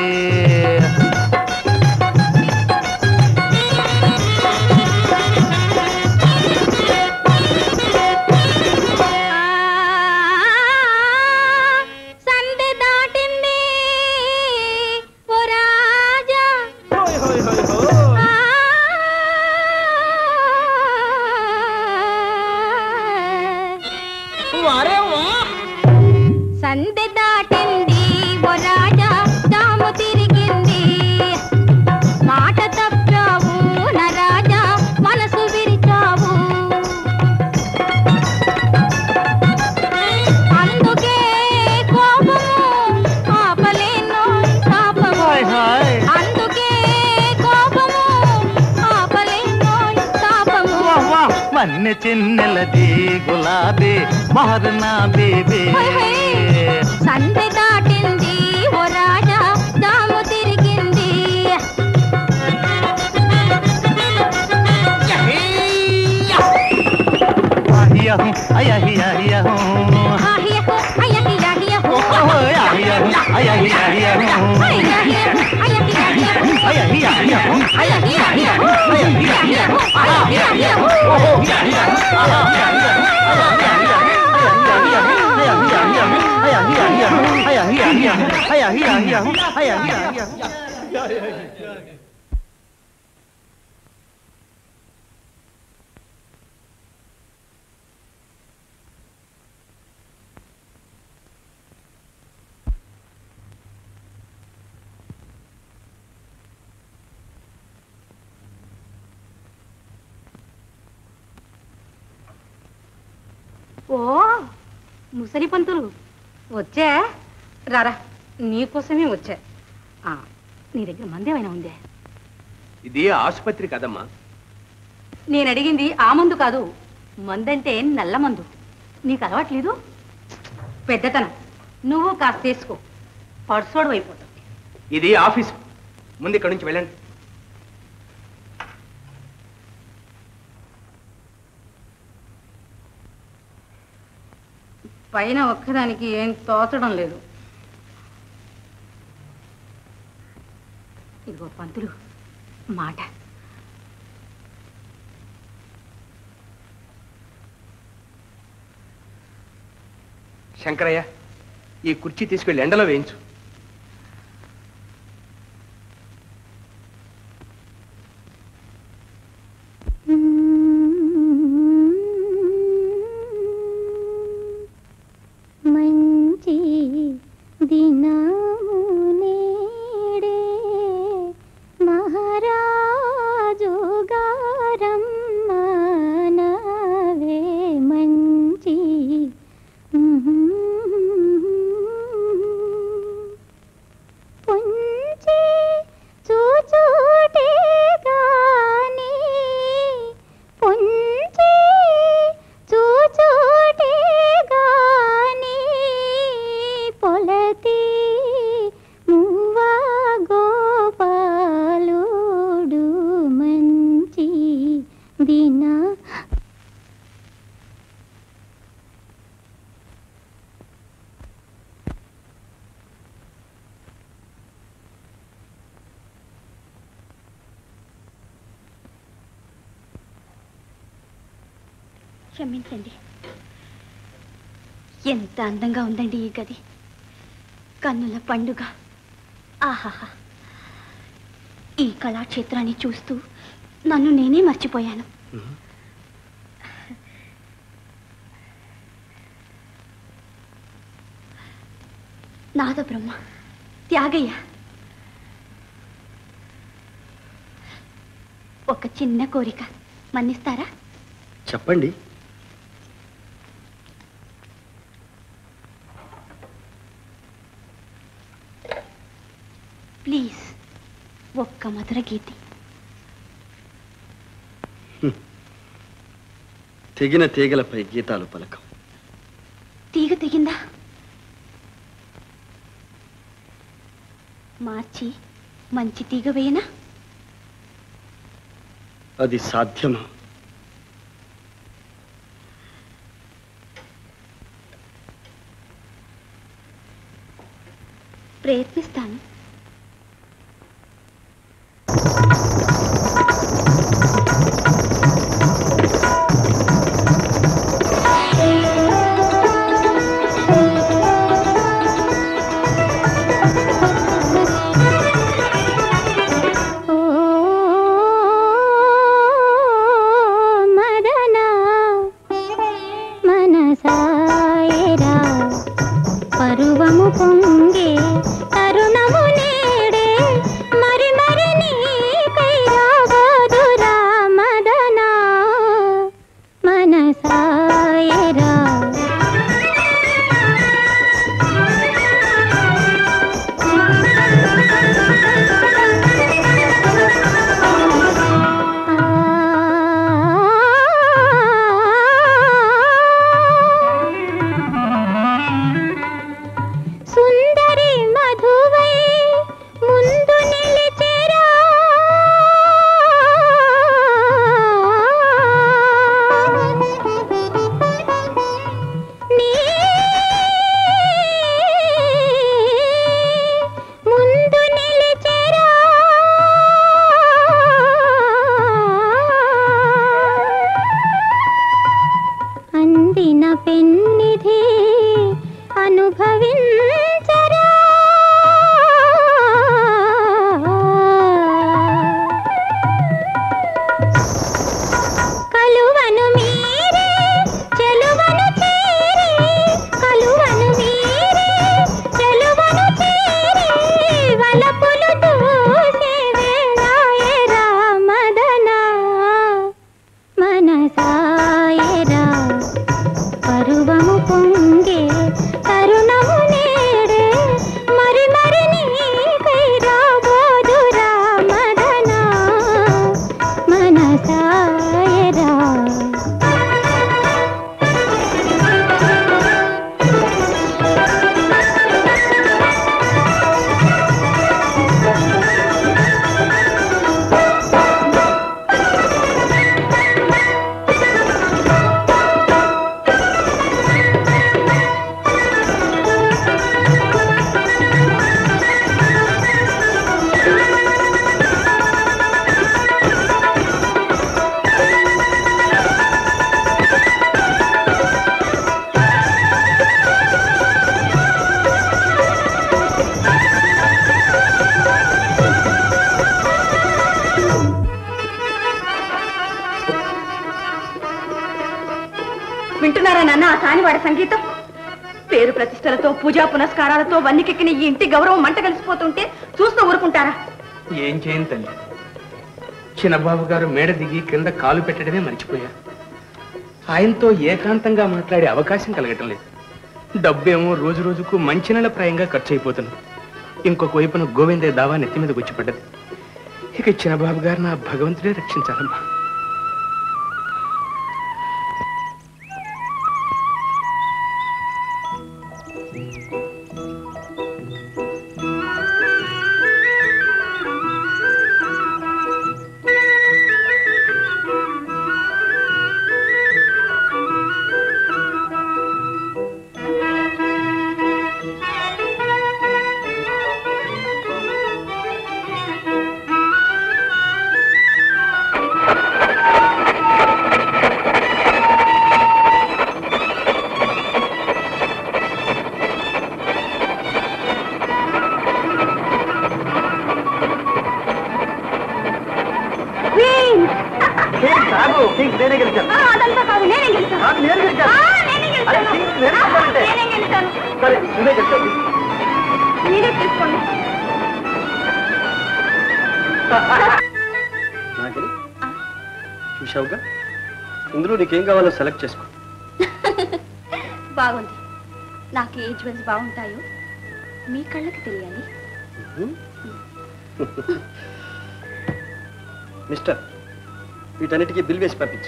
సంధి దాటింది ఓ రాజా సంధి దాటింది ఓ రాజా దాము తిరిగింది మాట తప్పావు నా రాజా మనసు విరిచావు అందుకే కోపము ఆపలేను తాపము అందుకే కోపము ఆపలేను తాపము వన్నె చిన్నెలది గులాబీ వాదన బేబీ సంధి దాటింది ఓ రాజా దాము తిరిగింది అయ్యహు అయ్యహి అయ్యహు ఆహియహు అయ్యహి అయ్యహు అయ్యహు అయ్యహి అయ్యహు అయ్యహి అయ్యహు అయ్యహి అయ్యహు అయ్యహి అయ్యహు అయ్యహి అయ్యహు అయ్యహి అయ్యహు ఓ ముసలి పంతులు వచ్చా రారా నీకోసమే వచ్చా ఆ, నీ దగ్గర మందేమైనా ఉందే ఇది ఆసుపత్రి కదమ్మా నేను అడిగింది ఆ మందు కాదు మందంటే నల్ల మందు నీకు అలవాట్లేదు పెద్దతనం నువ్వు కాస్త తీసుకో పర్సోడు అయిపోతావు ఇది ఆఫీసు ముందు ఇక్కడి నుంచి వెళ్ళండి పైన ఒక్కదానికి ఏం తోచడం లేదు ఇదిగో పంతులు మాట శంకరయ్య ఈ కుర్చీ తీసుకెళ్ళి ఎండలో వేయించు మంచి దినము నేడే మహారాజు గారమ్మనవే మంచి పుంచి చూచూటే గాని పుంచి చూచూటే గాని పొలతి మువ్వ గోపాలుడు మంచి దిన క్షమించండి ఎంత అందంగా ఉందండి ఈ గది కన్నుల పండుగ ఆహాహా ఈ కళాక్షేత్రాన్ని చూస్తూ నన్ను నేనే మర్చిపోయాను నాద బ్రహ్మ త్యాగయ్య ఒక చిన్న కోరిక మన్నిస్తారా చెప్పండి ప్లీజ్ ఒక్క మధుర గీతి తెగిన తీగలపై గీతాలు పలకం తీగ తెగిందా మార్చి మంచి తీగ వేయనా అది సాధ్యమా ప్రయత్నిస్తాను మదనా మనసాయరా పరువము పొంగే తరుణము నేడే మరి మరి నీకై రాబోదురా మదనా మనసాయరా సుందరి మధువై ముందు నిలిచెరా నీ ముందు నిలిచెరా అందిన పెన్నిధి అనుభవించరా కలువను మీరే చెలువను చేరి కలువను మీరే చెలువను చేరి వలపులు దూసే వేళాయరా మదనా మనసాయరా పరువము పొంగే తరుణము నేడే మరి మరి నీకై రాబోదురా మదనా మనసాయరా వింటున్నారా నాన్న ఆ సానివాడి సంగీతం పేరు ప్రతిష్టలతో పూజా పునస్కారాలతో వన్నికెక్కిన ఈ ఇంటి గౌరవం మంట కలిసిపోతుంటే చూస్తూ ఊరుకుంటారా ఏం చేయను తల్లి చిన్నబాబు గారు మేడ దిగి క్రింద కాలు పెట్టడమే మర్చిపోయారు ఆయనతో ఏకాంతంగా మాట్లాడే అవకాశం కలగటం లేదు డబ్బేమో రోజు రోజుకు మంచినీళ్ళ ప్రాయంగా ఖర్చు అయిపోతుంది ఇంకొక వైపున గోవిందయ్య దావా నెత్తి మీదకి వచ్చి పడ్డది ఇక చిన్నబాబు గారు నా భగవంతుడే రక్షించాలమ్మా ఆ తాగు కింగ్ నేనే గెలిచాను ఆ, అదంతా కాదు నేనే గెలిచాను నాకు నేను గెలిచాను. ఆ, నేనే అరే, గెలిచాను కింగ్ నేనే ఆ, గెలిచానంటే. నేనే గెలిచాను సరే నువ్వే గెలిచావు మీరే తీసుకోండి నాగలి చూశావుగా ఇందులో నీకేం కావాలో సెలెక్ట్ చేసుకో బాగుంది నాకు ఏ జ్యువెల్స్ బాగుంటాయో మీ కళ్ళకి తెలియాలి మిస్టర్ వీటన్నిటికీ బిల్ వేసి పంపించు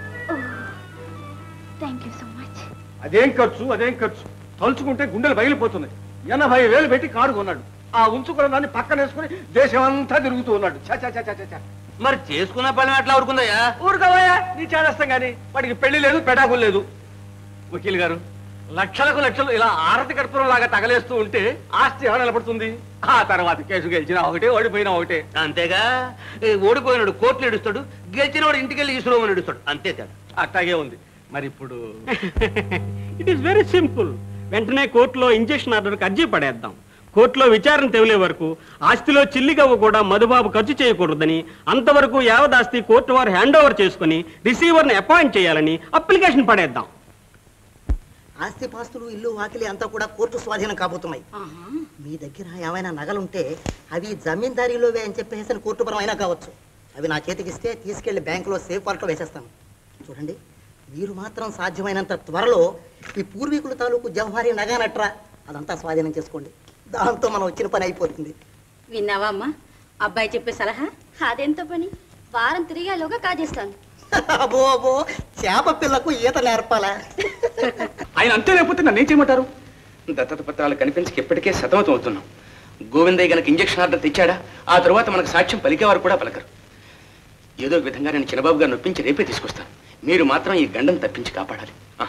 థ్యాంక్ యూ సో మచ్ అదేం ఖర్చు అదేం ఖర్చు తలుచుకుంటే గుండెలు బయలుపోతున్నాయి ఎనభై వేలు పెట్టి కారు కొన్నాడు ఆ ఉంచుకున్న దాన్ని పక్కన వేసుకుని దేశం అంతా తిరుగుతూ ఉన్నాడు చా చా చా చా చా, చా మరి చేసుకున్న పని ఎట్లా ఊరుకుందయ్యా ఊరుకోవయ్యా నీ చేస్తాం కానీ వాడికి పెళ్లి లేదు పెటాకులు లేదు వకీల్ గారు లక్షలకు లక్షలు ఇలా ఆరతి కర్పూరం లాగా తగలేస్తూ ఉంటే ఆస్తి ఎలా నిలబడుతుంది ఆ తర్వాత కేసు గెలిచినా ఒకటే ఓడిపోయినా ఒకటే అంతేగా ఈ ఓడిపోయినాడు కోర్టులు ఏడుస్తాడు గెలిచినవాడు ఇంటికి వెళ్ళి ఈశ్వరం ఏడుస్తాడు అంతే తేడా అట్టాగే ఉంది మరి ఇప్పుడు ఇట్ ఈస్ వెరీ సింపుల్ వెంటనే కోర్టులో ఇంజెక్షన్ ఆర్డర్కి అర్జీ పడేద్దాం కోర్టులో విచారణ తెవలే వరకు ఆస్తిలో చిల్లిగవ్వ కూడా మధుబాబు ఖర్చు చేయకూడదని అంతవరకు యావదాస్తి కోర్టు వారు హ్యాండ్ ఓవర్ చేసుకుని రిసీవర్ని అపాయింట్ చేయాలని అప్లికేషన్ పడేద్దాం ఆస్తి పాస్తులు ఇల్లు వాకిలి అంతా కూడా కోర్టు స్వాధీనం కాబోతున్నాయి మీ దగ్గర ఏమైనా నగలుంటే అవి జమీందారీలోవే అని చెప్పేసి కోర్టు పరమైనా కావచ్చు అవి నా చేతికిస్తే తీసుకెళ్లి బ్యాంకులో సేఫ్ వార్ట్లో వేసేస్తాను చూడండి మీరు మాత్రం సాధ్యమైనంత త్వరలో ఈ పూర్వీకుల తాలూకు జవహారీ నగానట్రా అదంతా స్వాధీనం చేసుకోండి దాంతో మనం వచ్చిన పని అయిపోతుంది విన్నావా అమ్మా అబ్బాయి చెప్పే సలహా అదెంత పని వారం తిరిగేలోగా కాజేస్తాను అబో అబో చేప పిల్లకు ఈత నేర్పాలా ఆయన అంతే లేకపోతే నన్ను ఏం చేయమంటారు దత్తత పత్రాలు కనిపించక ఇప్పటికే సతమతం అవుతున్నాం గోవిందయ్య గనక ఇంజక్షన్ ఆర్డర్ తెచ్చాడా ఆ తర్వాత మనకు సాక్ష్యం పలికేవారు కూడా పలకరు ఏదో ఒక విధంగా నేను చిన్నబాబు గారిని నొప్పించి రేపే తీసుకొస్తాను మీరు మాత్రం ఈ గండం తప్పించి కాపాడాలి ఆ.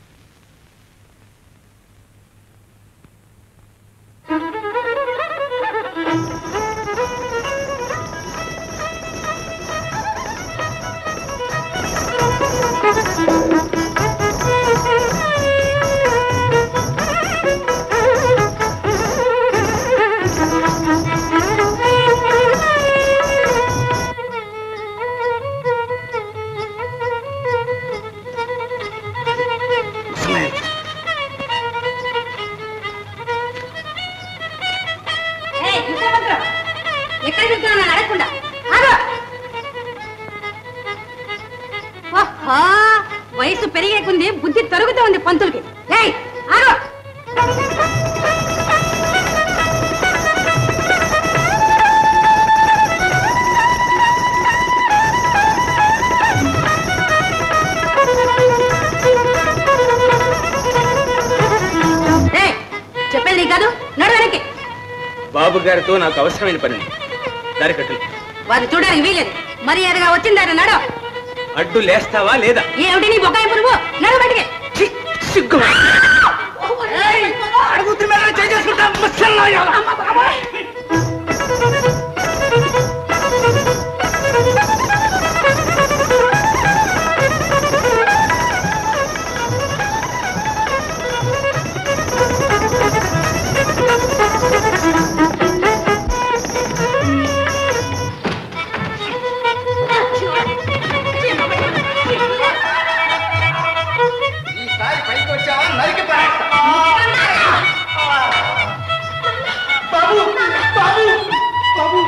ఎక్కడ చెప్తున్నా అడగకుండా ఆగు. ఓహో వయసు పెరిగే కొంది బుద్ధి తరుగుతూ ఉంది పంతులకి ఏయ్ ఆగు ఏయ్, చెప్పేది నీకు కాదు నడు వెనక్కి బాబు గారితో నాకు అవసరమైన పని ఉంది. దారి కట్టులు వారిని చూడడానికి వీలేదు మర్యాదగా వచ్చింది ఆయన నడు అడ్డు లేస్తావా లేదా ఏమిటి నీ బొక్కాయి పురుగు నడు బయటికి సిగ్గు అడుగుతున్న మీద చేసుకుంటా ఈసారి పైకి వచ్చావా నరికి బాబు బాబు బాబు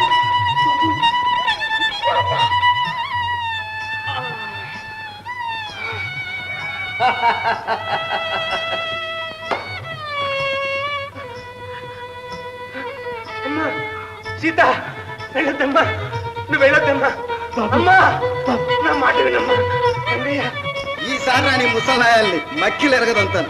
అమ్మా సీత వెళ్ళొద్దమ్మా నువ్వు వెళ్ళొద్దమ్మా అమ్మా నా మాట వినమ్మా అన్నయ్య ఈసారి నా నీ ముసలాయాల్ని మక్కిలు ఎరగదంతాను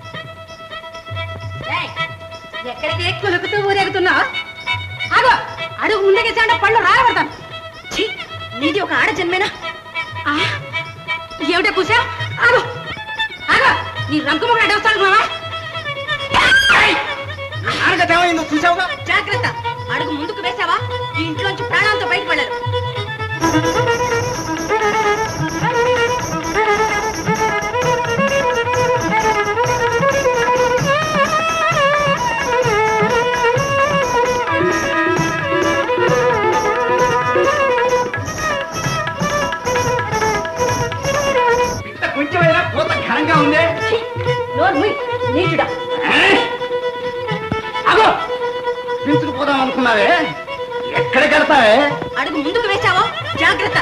ఎక్కడికి కులుకుతూ ఊరేగుతున్నా ఆగో అడుగు ముందుకేసాంటే పళ్ళు రాలబడతాను ఛీ, నీది ఒక ఆడ జన్మేనా ఆ, ఏమిటో కూసా ఆగో ఆగో నీ రంకు మొక్క అడవస్తాను మావా ఆనగత ఏమైందో చూసావుగా జాగ్రత్త అడుగు ముందుకు వేసావా ఈ ఇంట్లోంచి ప్రాణాలతో బయటపడలేరు ఆ ఉంది నోరు మూయ్, నీచుడా అగో దించుకుపోదాం అనుకున్నావే ఎక్కడికి వెళ్తావే అడుగు ముందుకు వేశావో జాగ్రత్త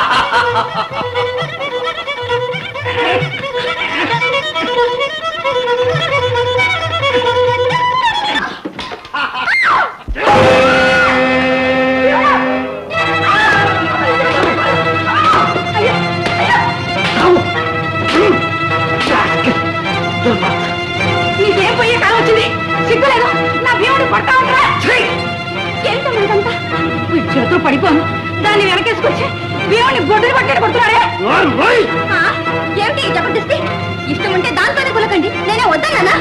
నీకేం పోయే కాలం వచ్చింది సిగ్గులేదు నా భీముడు పడతా ఉంటా ఎంత మనకంతా వీడి చేతులు పడిపోను దాన్ని వెనకేసుకొచ్చి భీముడిని గొడ్డులు పట్టేట కొడుతున్నాడే ఆ, ఏమిటి ఈ జబర్దస్తి ఇష్టం ఉంటే దాంతోనే కులకండి నేనే వద్దన్నానా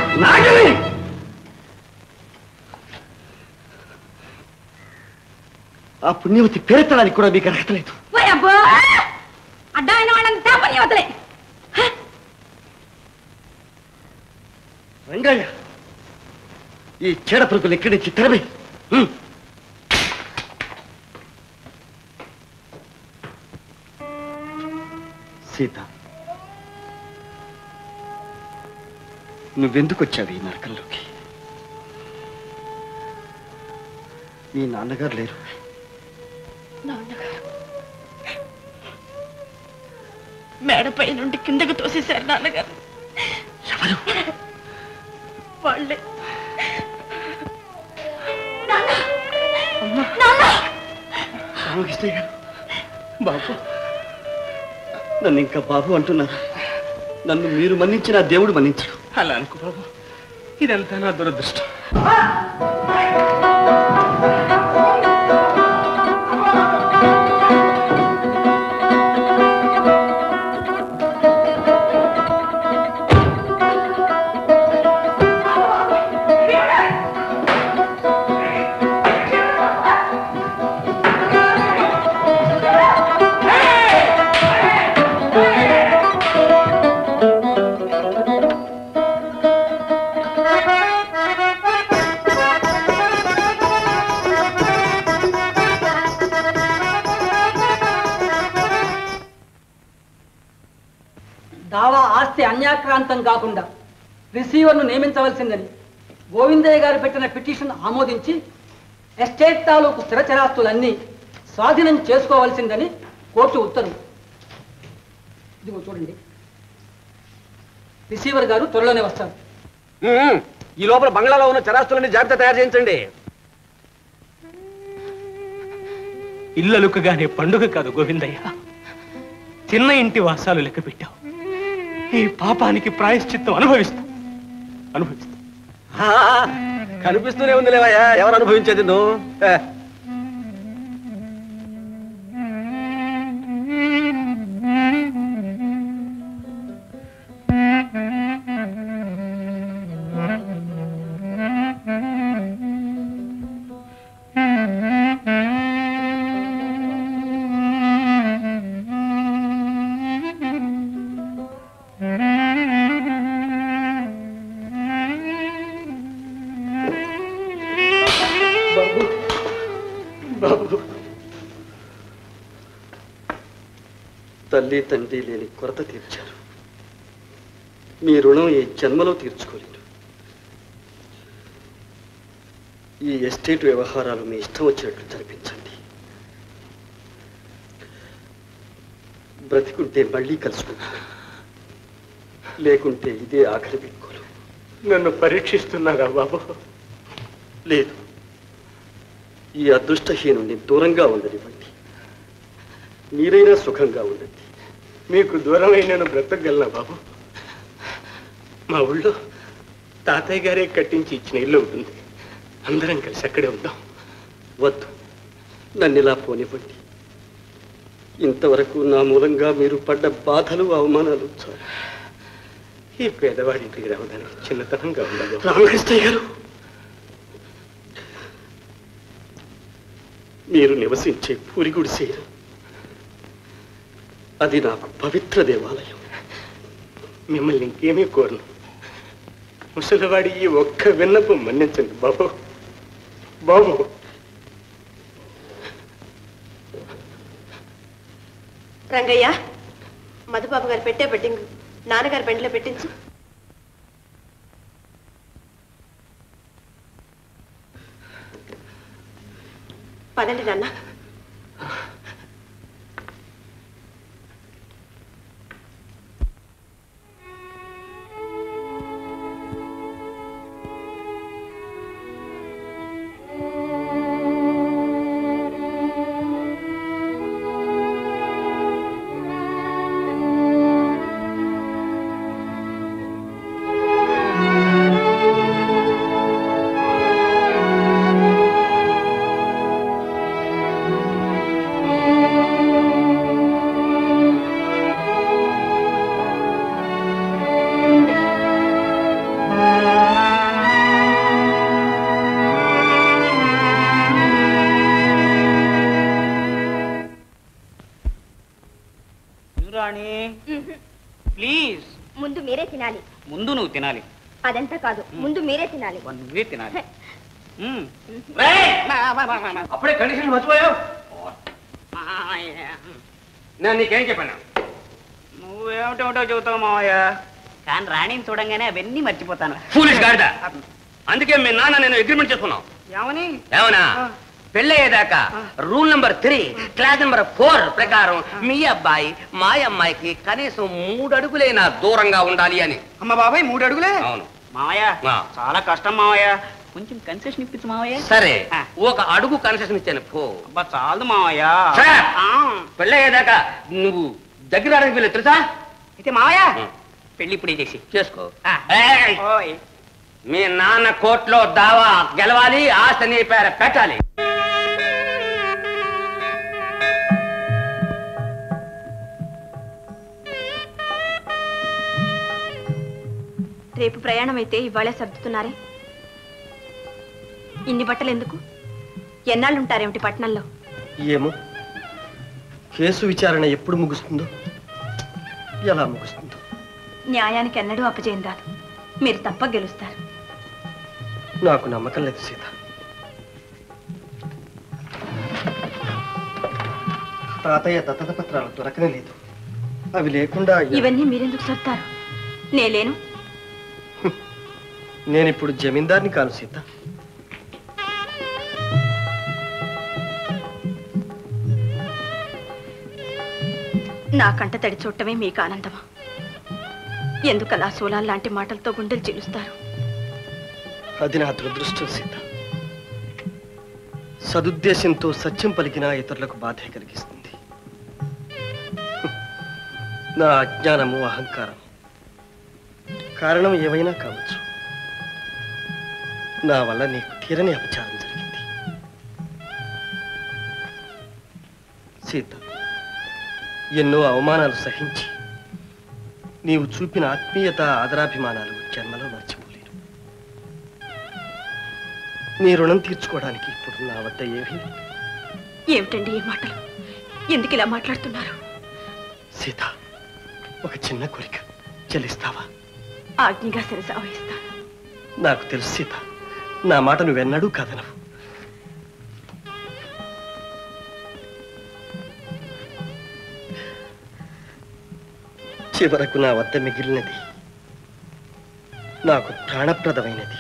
ఆ పుణ్యవతి పేరెత్తడానికి కూడా మీకు అర్హత లేదు ఓయ్ అబ్బో అడ్డా అయిన వాళ్ళని తాపని వదలే రంగయ్య ఈ చెడ పురుగులు ఎక్కడి నుంచి తెరవే సీత నువ్వెందుకు వచ్చావు ఈ నరకంలోకి మీ నాన్నగారు లేరు నాన్నగారు మేడపై నుండి కిందకు తోసేశారు నాన్నగారు వాళ్ళే రామకృష్ణయ్య గారు బాబు నన్ను ఇంకా బాబు అంటున్నారు నన్ను మీరు మన్నించిన ఆ దేవుడు మన్నించడు అలా అనుకో బాబు ఇదంతా నా దురదృష్టం దావా ఆస్తి అన్యాక్రాంతం కాకుండా రిసీవర్ను నియమించవలసిందని గోవిందయ్య గారు పెట్టిన పిటిషన్ ఆమోదించి ఎస్టేట్ తాలూకు స్థిరచరాస్తులన్నీ స్వాధీనం చేసుకోవలసిందని కోర్టు ఉత్తర్వు ఇదిగో చూడండి రిసీవర్ గారు త్వరలోనే వస్తారు ఈ లోపల బంగ్లాలో ఉన్న చరాస్తులన్నీ జాబితా తయారు చేయించండి ఇల్లలుకగానే పండుగ కాదు గోవిందయ్య చిన్న ఇంటి వాసాలు లెక్క పెట్టావు ఈ పాపానికి ప్రాయశ్చిత్తం అనుభవిస్తా అనుభవిస్తా ఆ, కనిపిస్తూనే ఉంది లేవయ్యా ఎవరు అనుభవించేది నువ్వు ఏ. బాబు బాబు తల్లి తండ్రి లేని కొరత తీర్చారు మీ రుణం ఈ జన్మలో తీర్చుకోలేరు ఈ ఎస్టేట్ వ్యవహారాలు మీ ఇష్టం వచ్చినట్లు జరిపించండి బ్రతికుంటే మళ్ళీ కలుసుకుంటాను లేకుంటే ఇదే ఆఖరి పెట్టుకోలు నన్ను పరీక్షిస్తున్నారా బాబు లేదు ఈ అదృష్టహీనుని దూరంగా ఉండనివ్వండి మీరైనా సుఖంగా ఉండండి మీకు దూరమై నేను బ్రతకగలనా బాబు మా ఊళ్ళో తాతయ్య గారే కట్టించి ఇచ్చిన ఇల్లు ఉంటుంది అందరం కలిసి అక్కడే ఉందాం వద్దు నన్ను ఇలా పోనివ్వండి ఇంతవరకు నా మూలంగా మీరు పడ్డ బాధలు అవమానాలు చాలు ఈ పేదవాడి ఇంటికి రావడానికి చిన్నతనంగా ఉండదు రామకృష్ణయ్య గారు మీరు నివసించే పూరి గుడిసే అది నాకు పవిత్ర దేవాలయం మిమ్మల్ని ఇంకేమీ కోరను ముసలివాడి ఈ ఒక్క విన్నపం మన్నించండి బాబు బాబు రంగయ్య మధుబాబు గారు పెట్టే బెడ్డింగ్ నాన్నగారు బండిలో పెట్టించు పదండి నాన్న రాణి ప్లీజ్ ముందు మీరే తినాలి ముందు నువ్వు తినాలి అదంతా కాదు ముందు మీరే తినాలి నువ్వే తినాలి మ్మ్. అప్పుడే కండిషన్ మర్చిపోయావు నేను నీకేం చెప్పాను నువ్వేమిటేమిటో చెబుతావు మావయ్య కానీ రాణిని చూడంగానే అవన్నీ మర్చిపోతాను ఫూలిష్ గాడిద అందుకే మీ నాన్న నేను అగ్రిమెంట్ చేసుకున్నాం ఏమని ఏమన్నా పెళ్ళయ్యేదాకా rule number three clause number four ప్రకారం మీ అబ్బాయి మా అమ్మాయికి కనీసం మూడు అడుగులైనా దూరంగా ఉండాలి అని అమ్మ బాబాయ్ మూడు అడుగులే అవును మావయ్య ఆ. చాలా కష్టం మావయ్య కొంచెం కన్సెషన్ ఇప్పించు మావయ్య సరే ఒక అడుగు కన్సెషన్ ఇచ్చాను పో అబ్బా చాలు మావయ్య సరే. ఆ. పెళ్ళయ్యేదాకా నువ్వు దగ్గర రావడానికి వీళ్ళు తెలుసా అయితే మావయ్య పెళ్లి ఇప్పుడే చేసి చేసుకో ఏయ్! మీ నాన్న కోర్టులో దావా గెలవాలి ఆస్తి నీ పేర పెట్టాలి రేపు ప్రయాణం అయితే ఇవాళే సర్దుతున్నారే ఇన్ని బట్టలు ఎందుకు ఎన్నాళ్ళు ఉంటారేమిటి పట్నంలో ఏమో కేసు విచారణ ఎప్పుడు ముగుస్తుందో ఎలా ముగుస్తుందో న్యాయానికి ఎన్నడూ అపజయం రాదు మీరు తప్ప గెలుస్తారు నాకు నమ్మకం లేదు సీత తాతయ్య దత్తత పత్రాలు దొరకనే లేదు అవి లేకుండా ఇవన్నీ మీరెందుకు సర్తారు నేలేను నేను ఇప్పుడు జమీందార్ని కాను సీత నా కంట తడి చూడటమే మీకు ఆనందమా ఎందుకలా సోలాల్ లాంటి మాటలతో గుండెలు చిలుస్తారు అది నా దురదృష్టం సీత సదుద్దేశంతో సత్యం పలికినా ఇతరులకు బాధే కలిగిస్తుంది హ్మ్. నా అజ్ఞానము అహంకారం కారణం ఏవైనా కావచ్చు నా వల్ల నీకు తీరని అపచారం జరిగింది సీత ఎన్నో అవమానాలు సహించి నీవు చూపిన ఆత్మీయత ఆదరాభిమానాలు జన్మలో మర్చిపోలేను నీ రుణం తీర్చుకోవడానికి ఇప్పుడు నా వద్ద ఏమీ లేదు. ఏమిటండి ఈ మాటలు ఎందుకు ఇలా మాట్లాడుతున్నారు సీత ఒక చిన్న కోరిక చెల్లిస్తావా ఆజ్ఞగా శిరస వహిస్తాను నాకు తెలుసు సీత నా మాట నువ్వెన్నడూ కాదనవు చివరకు నా వద్ద మిగిలినది నాకు ప్రాణప్రదమైనది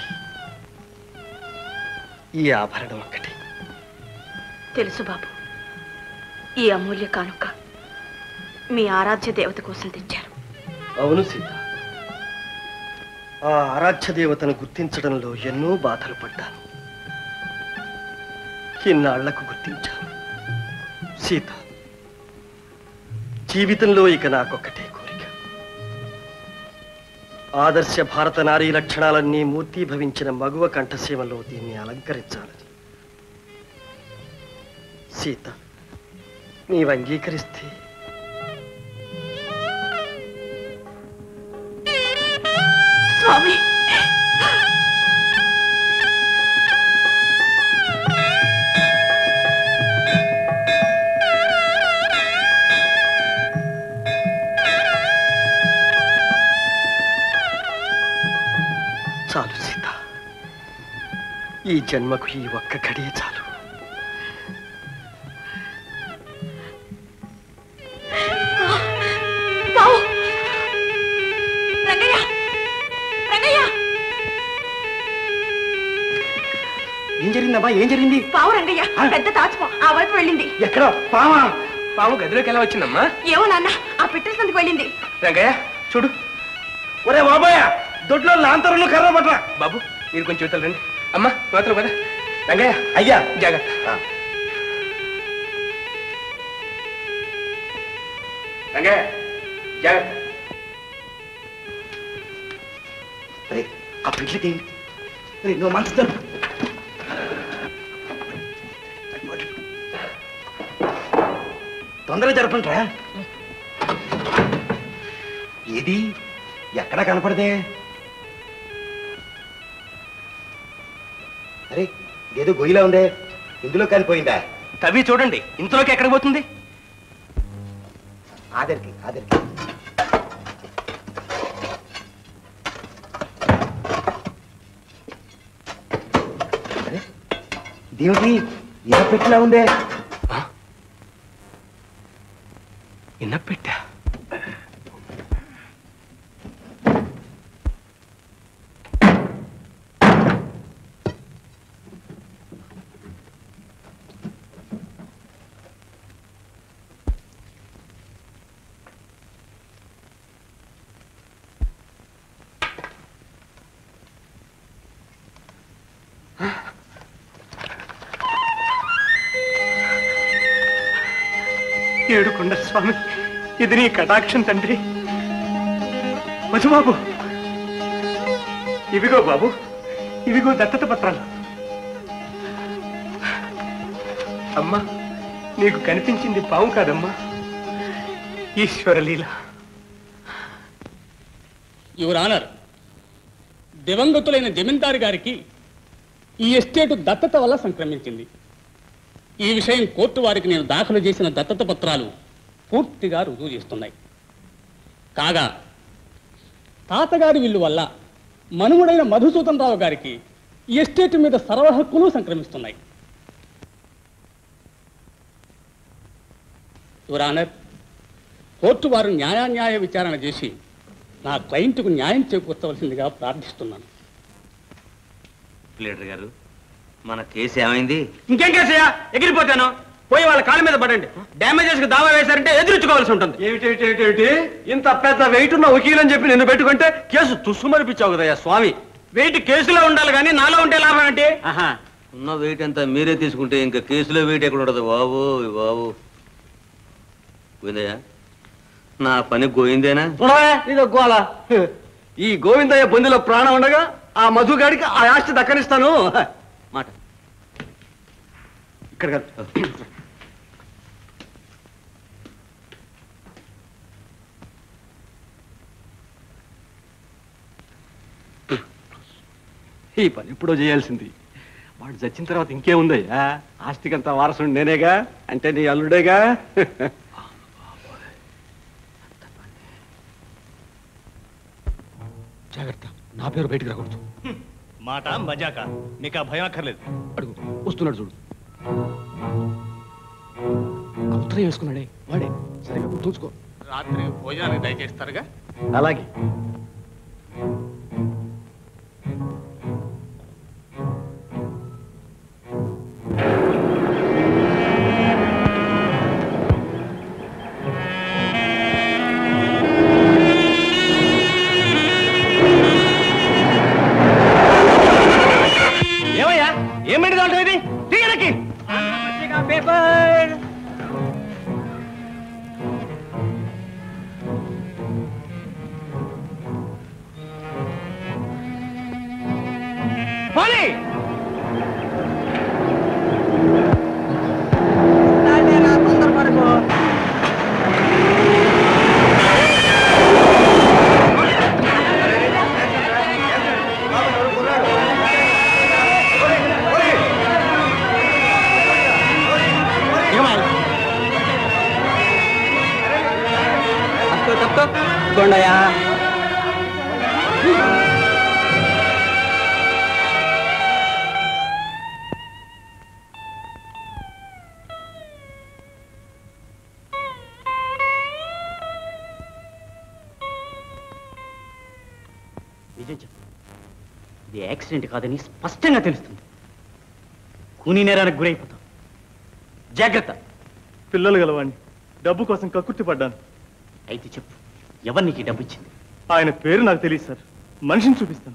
ఈ ఆభరణం ఒక్కటే తెలుసు బాబు ఈ అమూల్య కానుక మీ ఆరాధ్య దేవత కోసం తెచ్చారు అవును సీత ఆ ఆరాధ్య దేవతను గుర్తించడంలో ఎన్నో బాధలు పడ్డాను ఇన్నాళ్లకు గుర్తించాను సీత జీవితంలో ఇక నాకొక్కటే కోరిక ఆదర్శ భారత నారీ లక్షణాలన్నీ మూర్తీభవించిన మగువ కంఠసీమలో దీన్ని అలంకరించాలని సీత నీవు అంగీకరిస్తే స్వామి చాలు సీత ఈ జన్మకు ఈ ఒక్క గడియ చాలు బావు ఏమైందమ్మా ఏం జరిగింది పావు రంగయ్య పెద్ద తాచుపా ఆ వైపు వెళ్ళింది ఎక్కడ పామా పాము గదిలోకి ఎలా వచ్చిందమ్మా ఏమో నాన్న ఆ పిట్టల సందుకు వెళ్ళింది రంగయ్య చూడు ఒరే బాబాయ్ దొడ్లో లాంతరంలో కర్ర పట్ల బాబు మీరు కొంచెం యువతలు రండి అమ్మా యువతలు కదా రంగయ్య అయ్యా జాగ్రత్త రంగయ్య జాగ్రత్త అరే ఆ పిట్లు తీయండి అరే నువ్వు మంచి జరుపు తొందరగా జరపంట్రా ఏది ఎక్కడా కనపడదే అరే ఇదేదో గొయ్యిలా ఉందే ఇందులో కాలిపోయిందా తవ్వి చూడండి ఇంతలోకి ఎక్కడికి పోతుంది ఆదరికి ఆదరికి అరే, ఇదేమిటి ఇలా పెట్టిలా ఉందే విన్నపెట్టా ఏడుకొండ స్వామి ఇది నీ కటాక్షం తండ్రి మధుబాబు ఇవిగో బాబు ఇవిగో దత్తత పత్రాలు అమ్మా నీకు కనిపించింది పాము కాదమ్మా ఈశ్వరలీల యువర్ ఆనర్ దివంగతులైన జమీందారు గారికి ఈ ఎస్టేటు దత్తత వల్ల సంక్రమించింది ఈ విషయం కోర్టు వారికి నేను దాఖలు చేసిన దత్తత పత్రాలు పూర్తిగా రుజువు చేస్తున్నాయి కాగా తాతగారి విల్లు వల్ల మనుముడైన మధుసూదన్ రావు గారికి ఈ ఎస్టేట్ మీద సర్వ హక్కులు సంక్రమిస్తున్నాయి యువర్ ఆనర్ కోర్టు వారు న్యాయాన్యాయ విచారణ చేసి నా క్లయింట్కు న్యాయం చేకూర్చవలసిందిగా ప్రార్థిస్తున్నాను లీడర్ గారు మన కేసు ఏమైంది ఇంకేం కేసయ్యా ఎగిరిపోతాను పోయి వాళ్ళ కాళ్ళ మీద పడండి డ్యామేజెస్ కి దావా వేశారంటే ఎదుర్చుకోవాల్సి ఉంటుంది ఏమిటి ఇంత పెద్ద వెయిట్ ఉన్న వకీల్ అని చెప్పి నిన్ను పెట్టుకుంటే కేసు తుస్సుమరిపించావు కదయ్యా స్వామి వెయిట్ కేసులో ఉండాలి కానీ నాలో ఉంటే లాభం ఏంటి ఆహా ఉన్న వెయిట్ అంతా మీరే తీసుకుంటే ఇంకా కేసులో వెయిట్ ఎక్కడ ఉండదు బాబు బాబు గోవిందయ్య నా పని గోయిందేనా ఇది గోల ఈ గోవిందయ్య బొందిలో ప్రాణం ఉండగా ఆ మధుగాడికి ఆ ఆస్తి దక్కనిస్తాను మాట ఇక్కడ కాదు. ఈ పని ఎప్పుడో చేయాల్సింది వాడు చచ్చిన తర్వాత ఇంకేముందయ్యా ఆస్తికంతా వారసుడు నేనేగా అంటే నీ అల్లుడేగా జాగ్రత్త నా పేరు బయటికి రాకూడదు మాట మజాక నీకు ఆ భయం అక్కర్లేదు అడుగు వస్తున్నాడు చూడు ఆ ఉత్తరం వేసుకున్నాడే వాడే సరిగా గుర్తుంచుకో రాత్రి భోజనానికి దయచేస్తారుగా అలాగే ఏమయ్యా ఏమిటి దాంట్లో ఇది తీయనకి పేపర్ పోనీ కొండయా నిజం చెప్పు ఇది యాక్సిడెంట్ కాదని స్పష్టంగా తెలుస్తుంది కూనీ నేరానికి గురైపోతాం జాగ్రత్త పిల్లలు గలవాణ్ణి డబ్బు కోసం కక్కుర్తి పడ్డాను అయితే చెప్పు ఎవరు నీకు ఈ డబ్బు ఇచ్చింది ఆయన పేరు నాకు తెలియదు సార్ మనిషిని చూపిస్తాను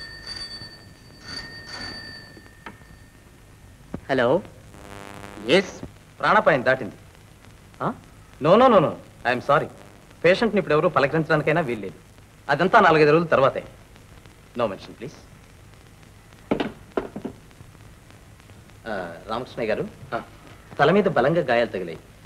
హలో ఎస్ ప్రాణాపాయం దాటింది no no no no I'm sorry పేషెంట్ని ఇప్పుడు ఎవరు పలకరించడానికైనా వీల్లేదు అదంతా నాలుగైదు రోజుల తర్వాతే నో మెన్షన్ ప్లీజ్ రామకృష్ణయ్య గారు తల మీద బలంగా గాయాలు తగిలాయి